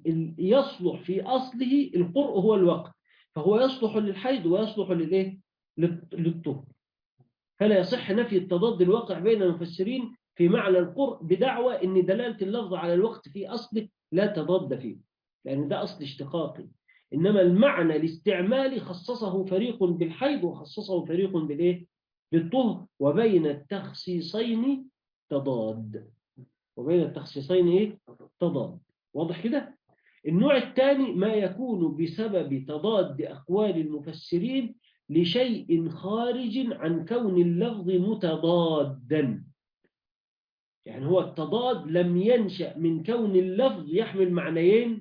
يصلح في أصله القرء هو الوقت فهو يصلح للحيض ويصلح للايه للط- للطهر فلا يصح نفي التضاد الواقع بين المفسرين في معنى القرء بدعوى ان دلاله اللفظ على الوقت في اصله لا تضاد فيه لان ده اصل اشتقاقي انما المعنى الاستعمالي خصصه فريق بالحيض وخصصه فريق بالايه بالطهر وبين التخصيصين تضاد وبين التخصيصين ايه تضاد واضح كده النوع الثاني ما يكون بسبب تضاد اقوال المفسرين لشيء خارج عن كون اللفظ متضادا يعني هو التضاد لم ينشأ من كون اللفظ يحمل معنيين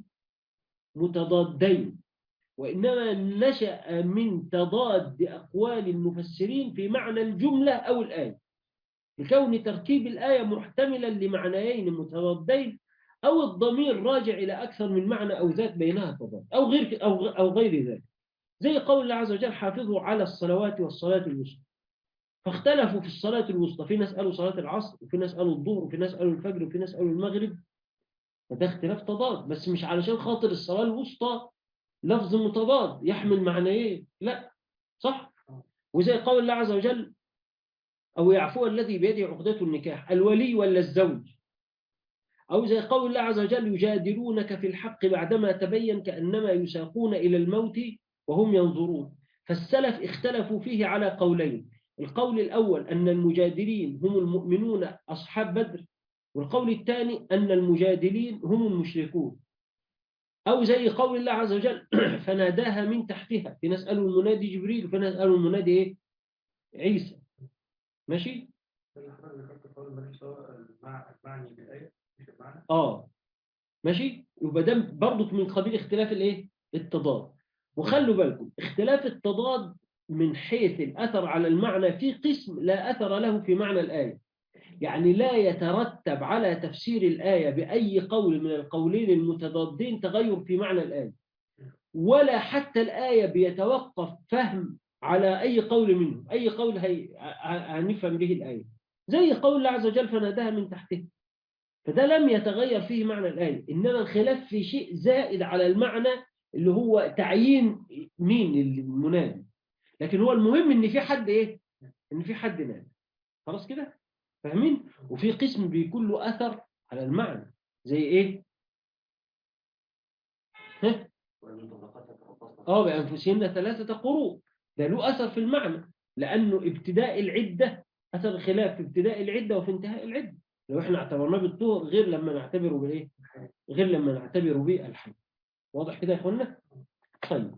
متضادين وإنما نشأ من تضاد أقوال المفسرين في معنى الجملة أو الآية لكون تركيب الآية محتملا لمعنيين متضادين أو الضمير راجع إلى أكثر من معنى أو ذات بينها تضاد أو غير أو أو غير ذلك زي قول الله عز وجل حافظوا على الصلوات والصلاة الوسطى فاختلفوا في الصلاة الوسطى في ناس قالوا صلاة العصر وفي ناس قالوا الظهر وفي ناس قالوا الفجر وفي ناس قالوا المغرب فده اختلاف تضاد بس مش علشان خاطر الصلاة الوسطى لفظ متضاد يحمل معنيين لا صح وزي قول الله عز وجل أو يعفو الذي بيده عقدة النكاح الولي ولا الزوج أو زي قول الله عز وجل يجادلونك في الحق بعدما تبين كأنما يساقون إلى الموت وهم ينظرون فالسلف اختلفوا فيه على قولين القول الأول أن المجادلين هم المؤمنون أصحاب بدر والقول الثاني أن المجادلين هم المشركون أو زي قول الله عز وجل فناداها من تحتها في ناس قالوا المنادي جبريل وفي ناس قالوا المنادي إيه؟ عيسى ماشي اللي حضرتك ذكرت قول النبي صلى الله عليه وسلم المع- المعني بالآية مش المعنى اه ماشي يبقى ده برضك من قبيل اختلاف الايه التضاد وخلوا بالكم اختلاف التضاد من حيث الاثر على المعنى في قسم لا اثر له في معنى الايه يعني لا يترتب على تفسير الايه باي قول من القولين المتضادين تغير في معنى الايه ولا حتى الايه بيتوقف فهم على اي قول منهم اي قول هي ه- هنفهم به الايه زي قول الله عز وجل فناداها من تحته فده لم يتغير فيه معنى الآية إنما الخلاف في شيء زائد على المعنى اللي هو تعيين مين المنادي لكن هو المهم إن في حد إيه إن في حد نادي خلاص كده فاهمين وفي قسم بيكون له أثر على المعنى زي إيه ها اه بأنفسهن ثلاثة قروء ده له أثر في المعنى لأنه ابتداء العدة أثر الخلاف في ابتداء العدة وفي انتهاء العدة لو احنا اعتبرناه بالطهر غير لما نعتبره بالايه غير لما نعتبره بالحي واضح كده يا اخوانا طيب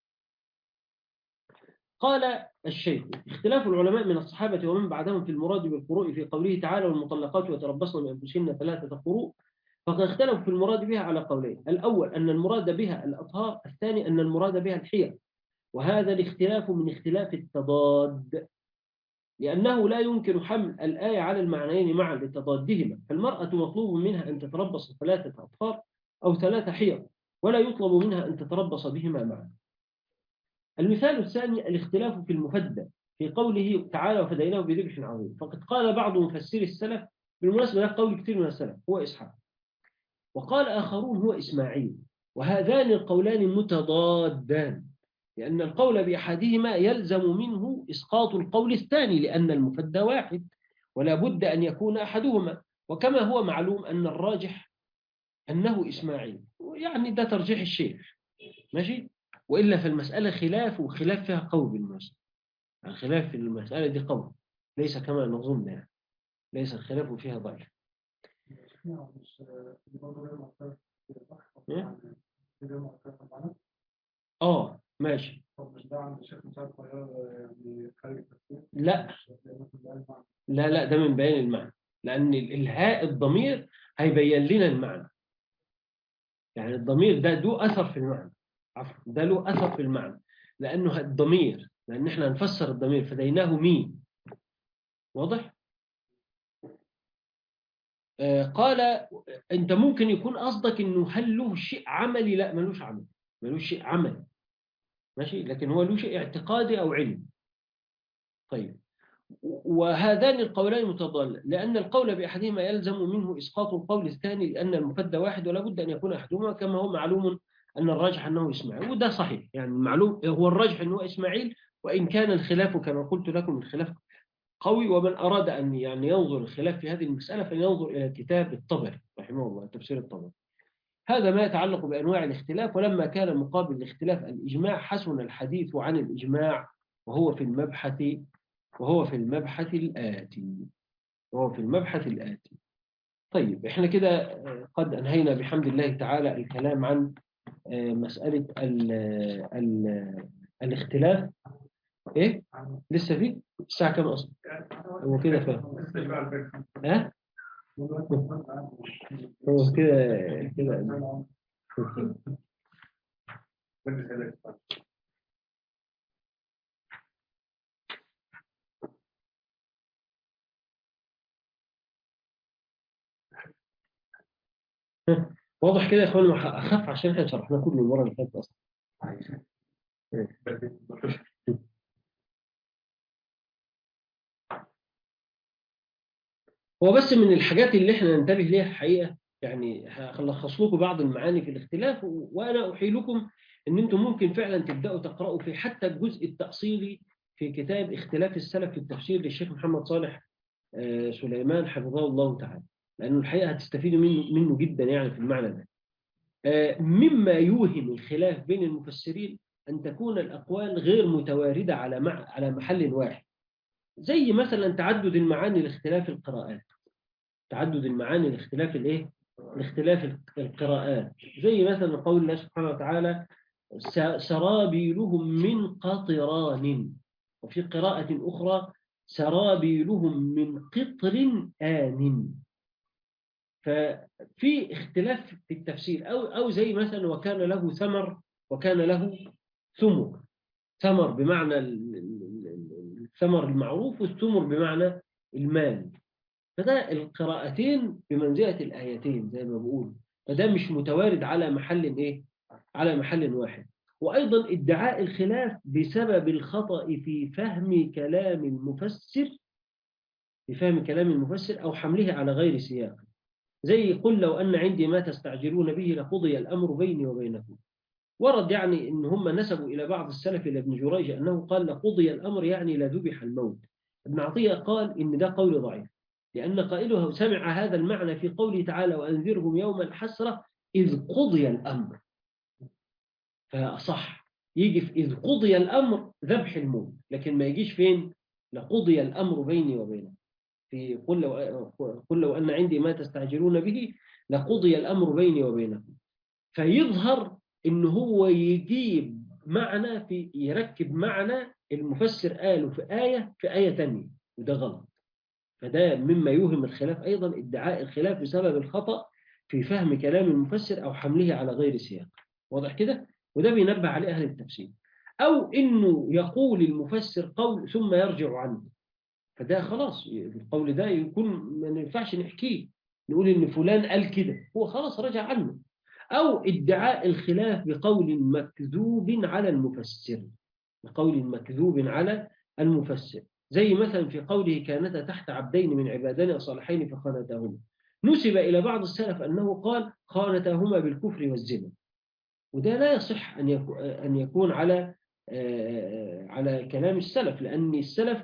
قال الشيخ اختلاف العلماء من الصحابة ومن بعدهم في المراد بالقروء في قوله تعالى والمطلقات وتربصن بأنفسهن ثلاثة قروء فقد اختلفوا في المراد بها على قولين الأول أن المراد بها الأطهار الثاني أن المراد بها الحيل وهذا الاختلاف من اختلاف التضاد لأنه لا يمكن حمل الآية على المعنيين معا لتضادهما فالمرأة مطلوب منها أن تتربص ثلاثة أطهار أو ثلاثة حيض ولا يطلب منها أن تتربص بهما معا المثال الثاني الاختلاف في المفدى في قوله تعالى وفديناه بذبح عظيم فقد قال بعض مفسري السلف بالمناسبة ده قول كثير من السلف هو إسحاق وقال آخرون هو إسماعيل وهذان القولان متضادان لأن القول بأحدهما يلزم منه إسقاط القول الثاني لأن المفدى واحد ولا بد أن يكون أحدهما وكما هو معلوم أن الراجح أنه إسماعيل يعني ده ترجيح الشيخ ماشي وإلا في المسألة خلاف وخلاف فيها قول بالمناسبة الخلاف في المسألة دي قول ليس كما نظن يعني ليس الخلاف فيها ضعيف إيه؟ اه ماشي لا لا لا ده من بيان المعنى لأن الإلهاء الضمير هيبين لنا المعنى يعني الضمير ده له أثر في المعنى عفوا ده له أثر في المعنى لأنه الضمير لأن إحنا هنفسر الضمير فديناه مين واضح؟ آه قال أنت ممكن يكون قصدك إنه هل له شيء عملي لا ملوش عمل ملوش شيء عملي ماشي لكن هو له شيء اعتقادي أو علمي طيب وهذان القولان متضال لأن القول بأحدهما يلزم منه إسقاط القول الثاني لأن المفدى واحد ولا بد أن يكون أحدهما كما هو معلوم أن الراجح أنه إسماعيل وده صحيح يعني معلوم هو الراجح أنه إسماعيل وإن كان الخلاف كما قلت لكم الخلاف قوي ومن أراد أن يعني ينظر الخلاف في هذه المسألة فلينظر إلى كتاب الطبري رحمه الله تفسير الطبري هذا ما يتعلق بأنواع الاختلاف ولما كان مقابل الاختلاف الإجماع حسن الحديث عن الإجماع وهو في المبحث وهو في المبحث الآتي وهو في المبحث الآتي طيب احنا كده آه، قد أنهينا بحمد الله تعالى الكلام عن آه، مسألة ال ال الاختلاف ايه لسه في الساعة كام أصلا هو كده فاهم ها هو كده كده واضح كده يا اخوان اخف عشان احنا شرحنا كل المره اللي فاتت اصلا هو بس من الحاجات اللي احنا ننتبه ليها الحقيقه يعني هلخص لكم بعض المعاني في الاختلاف و- وانا احيلكم ان انتم ممكن فعلا تبداوا تقراوا في حتى الجزء التاصيلي في كتاب اختلاف السلف في التفسير للشيخ محمد صالح آه، سليمان حفظه الله تعالى لانه الحقيقه هتستفيدوا منه منه جدا يعني في المعنى ده آه، مما يوهم الخلاف بين المفسرين أن تكون الأقوال غير متواردة على مع على محل واحد زي مثلا تعدد المعاني لاختلاف القراءات تعدد المعاني لاختلاف الايه لاختلاف القراءات زي مثلا قول الله سبحانه وتعالى س- سرابيلهم من قطران وفي قراءة أخرى سرابيلهم من قطر آن ففي اختلاف في التفسير أو أو زي مثلا وكان له ثمر وكان له ثمر ثمر بمعنى ال- ال- ال- الثمر المعروف والثمر بمعنى المال فده القراءتين بمنزلة الآيتين زي ما بقول فده مش متوارد على محل إيه؟ على محل واحد وأيضا ادعاء الخلاف بسبب الخطأ في فهم كلام المفسر في فهم كلام المفسر أو حمله على غير سياق زي قل لو أن عندي ما تستعجلون به لقضي الأمر بيني وبينكم ورد يعني إن هم نسبوا إلى بعض السلف إلى ابن جريج أنه قال لقضي الأمر يعني لذبح الموت ابن عطية قال إن ده قول ضعيف لأن قائله سمع هذا المعنى في قوله تعالى وأنذرهم يوم الحسرة إذ قضي الأمر فصح يجي في إذ قضي الأمر ذبح الموت لكن ما يجيش فين لقضي الأمر بيني وبينك في قل لو, قل لو أن عندي ما تستعجلون به لقضي الأمر بيني وبينكم فيظهر إن هو يجيب معنى في يركب معنى المفسر قاله في آية في آية تانية وده غلط فده مما يوهم الخلاف أيضا ادعاء الخلاف بسبب الخطأ في فهم كلام المفسر أو حمله على غير سياق واضح كده وده بينبه عليه أهل التفسير أو إنه يقول المفسر قول ثم يرجع عنه فده خلاص القول ده يكون ما ينفعش نحكيه نقول إن فلان قال كده هو خلاص رجع عنه أو ادعاء الخلاف بقول مكذوب على المفسر بقول مكذوب على المفسر زي مثلا في قوله كانتا تحت عبدين من عبادنا صالحين فخانتاهما نسب إلى بعض السلف أنه قال خانتاهما بالكفر والزنا وده لا يصح أن يكون, أن يكون على على كلام السلف لأن السلف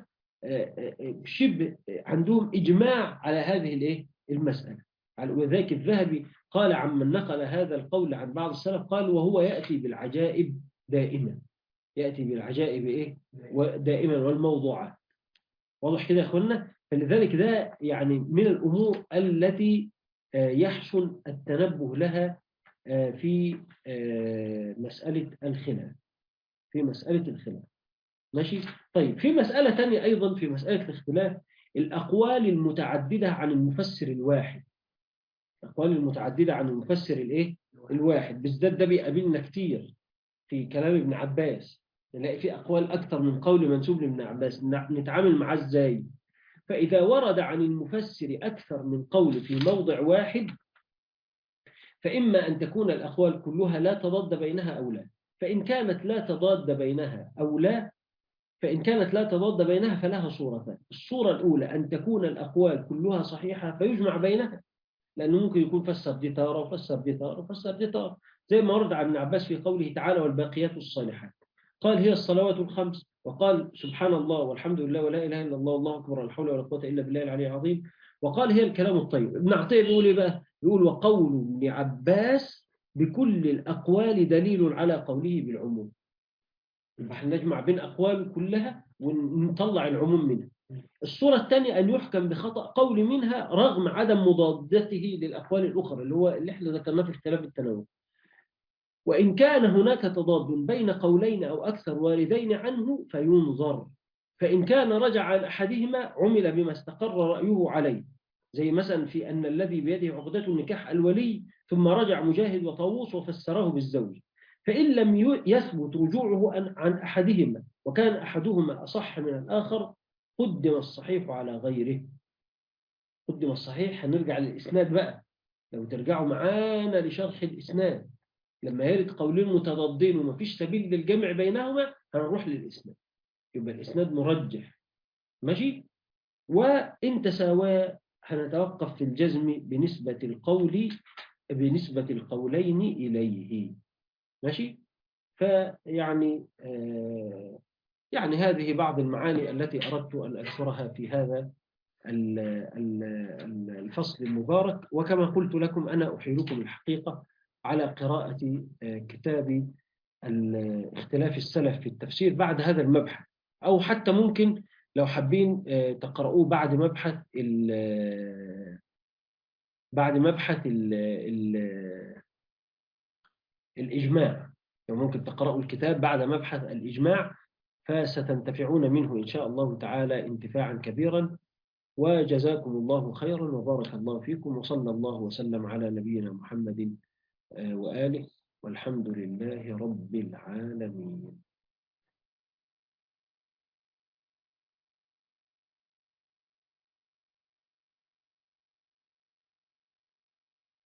شبه عندهم إجماع على هذه الإيه المسألة وذاك الذهبي قال عمن نقل هذا القول عن بعض السلف قال وهو يأتي بالعجائب دائما يأتي بالعجائب إيه دائما والموضوعات واضح كده يا أخوانا فلذلك ده يعني من الأمور التي يحسن التنبه لها في مسألة الخلاف في مسألة الخلاف ماشي طيب في مسألة تانية أيضا في مسألة الاختلاف الأقوال المتعددة عن المفسر الواحد الأقوال المتعددة عن المفسر الإيه الواحد بالذات ده بيقابلنا كتير في كلام ابن عباس نلاقي في أقوال أكثر من قول منسوب لابن عباس نتعامل معاه إزاي فإذا ورد عن المفسر أكثر من قول في موضع واحد فإما أن تكون الأقوال كلها لا تضاد بينها أو لا فإن كانت لا تضاد بينها أو لا فإن كانت لا تضاد بينها فلها صورتان الصورة الأولى أن تكون الأقوال كلها صحيحة فيجمع بينها لأنه ممكن يكون فسر دي تارة وفسر دي تارة وفسر دي تارة زي ما ورد عن ابن عباس في قوله تعالى والباقيات الصالحات قال هي الصلوات الخمس وقال سبحان الله والحمد لله ولا إله إلا الله والله أكبر ولا حول ولا قوة إلا بالله العلي العظيم وقال هي الكلام الطيب ابن عطية بيقول إيه بقى يقول وقول ابن عباس بكل الأقوال دليل على قوله بالعموم يبقى احنا نجمع بين أقوال كلها ونطلع العموم منها الصورة الثانية أن يحكم بخطأ قول منها رغم عدم مضادته للأقوال الأخرى اللي هو اللي احنا ذكرناه في اختلاف التنوع وإن كان هناك تضاد بين قولين أو أكثر واردين عنه فينظر فإن كان رجع عن أحدهما عمل بما استقر رأيه عليه زي مثلا في أن الذي بيده عقدة النكاح الولي ثم رجع مجاهد وطاووس وفسره بالزوج فإن لم ي- يثبت رجوعه عن- عن أحدهما وكان أحدهما أصح من الآخر قدم الصحيح على غيره قدم الصحيح هنرجع للإسناد بقى لو ترجعوا معانا لشرح الإسناد لما يرد قولين متضادين ومفيش سبيل للجمع بينهما هنروح للإسناد يبقى الإسناد مرجح ماشي وإن تساوى هنتوقف في الجزم بنسبة القول بنسبة القولين إليه ماشي فيعني آه يعني هذه بعض المعاني التي أردت أن أذكرها في هذا ال- ال- ال- الفصل المبارك وكما قلت لكم أنا أحيلكم الحقيقة على قراءة آه، كتاب ال- اختلاف السلف في التفسير بعد هذا المبحث أو حتى ممكن لو حابين آه، تقرؤوه بعد مبحث ال- بعد مبحث ال- ال- الإجماع لو ممكن تقرأوا الكتاب بعد مبحث الإجماع فستنتفعون منه إن شاء الله تعالى انتفاعا كبيرا وجزاكم الله خيرا وبارك الله فيكم وصلى الله وسلم على نبينا محمد آه، وآله والحمد لله رب العالمين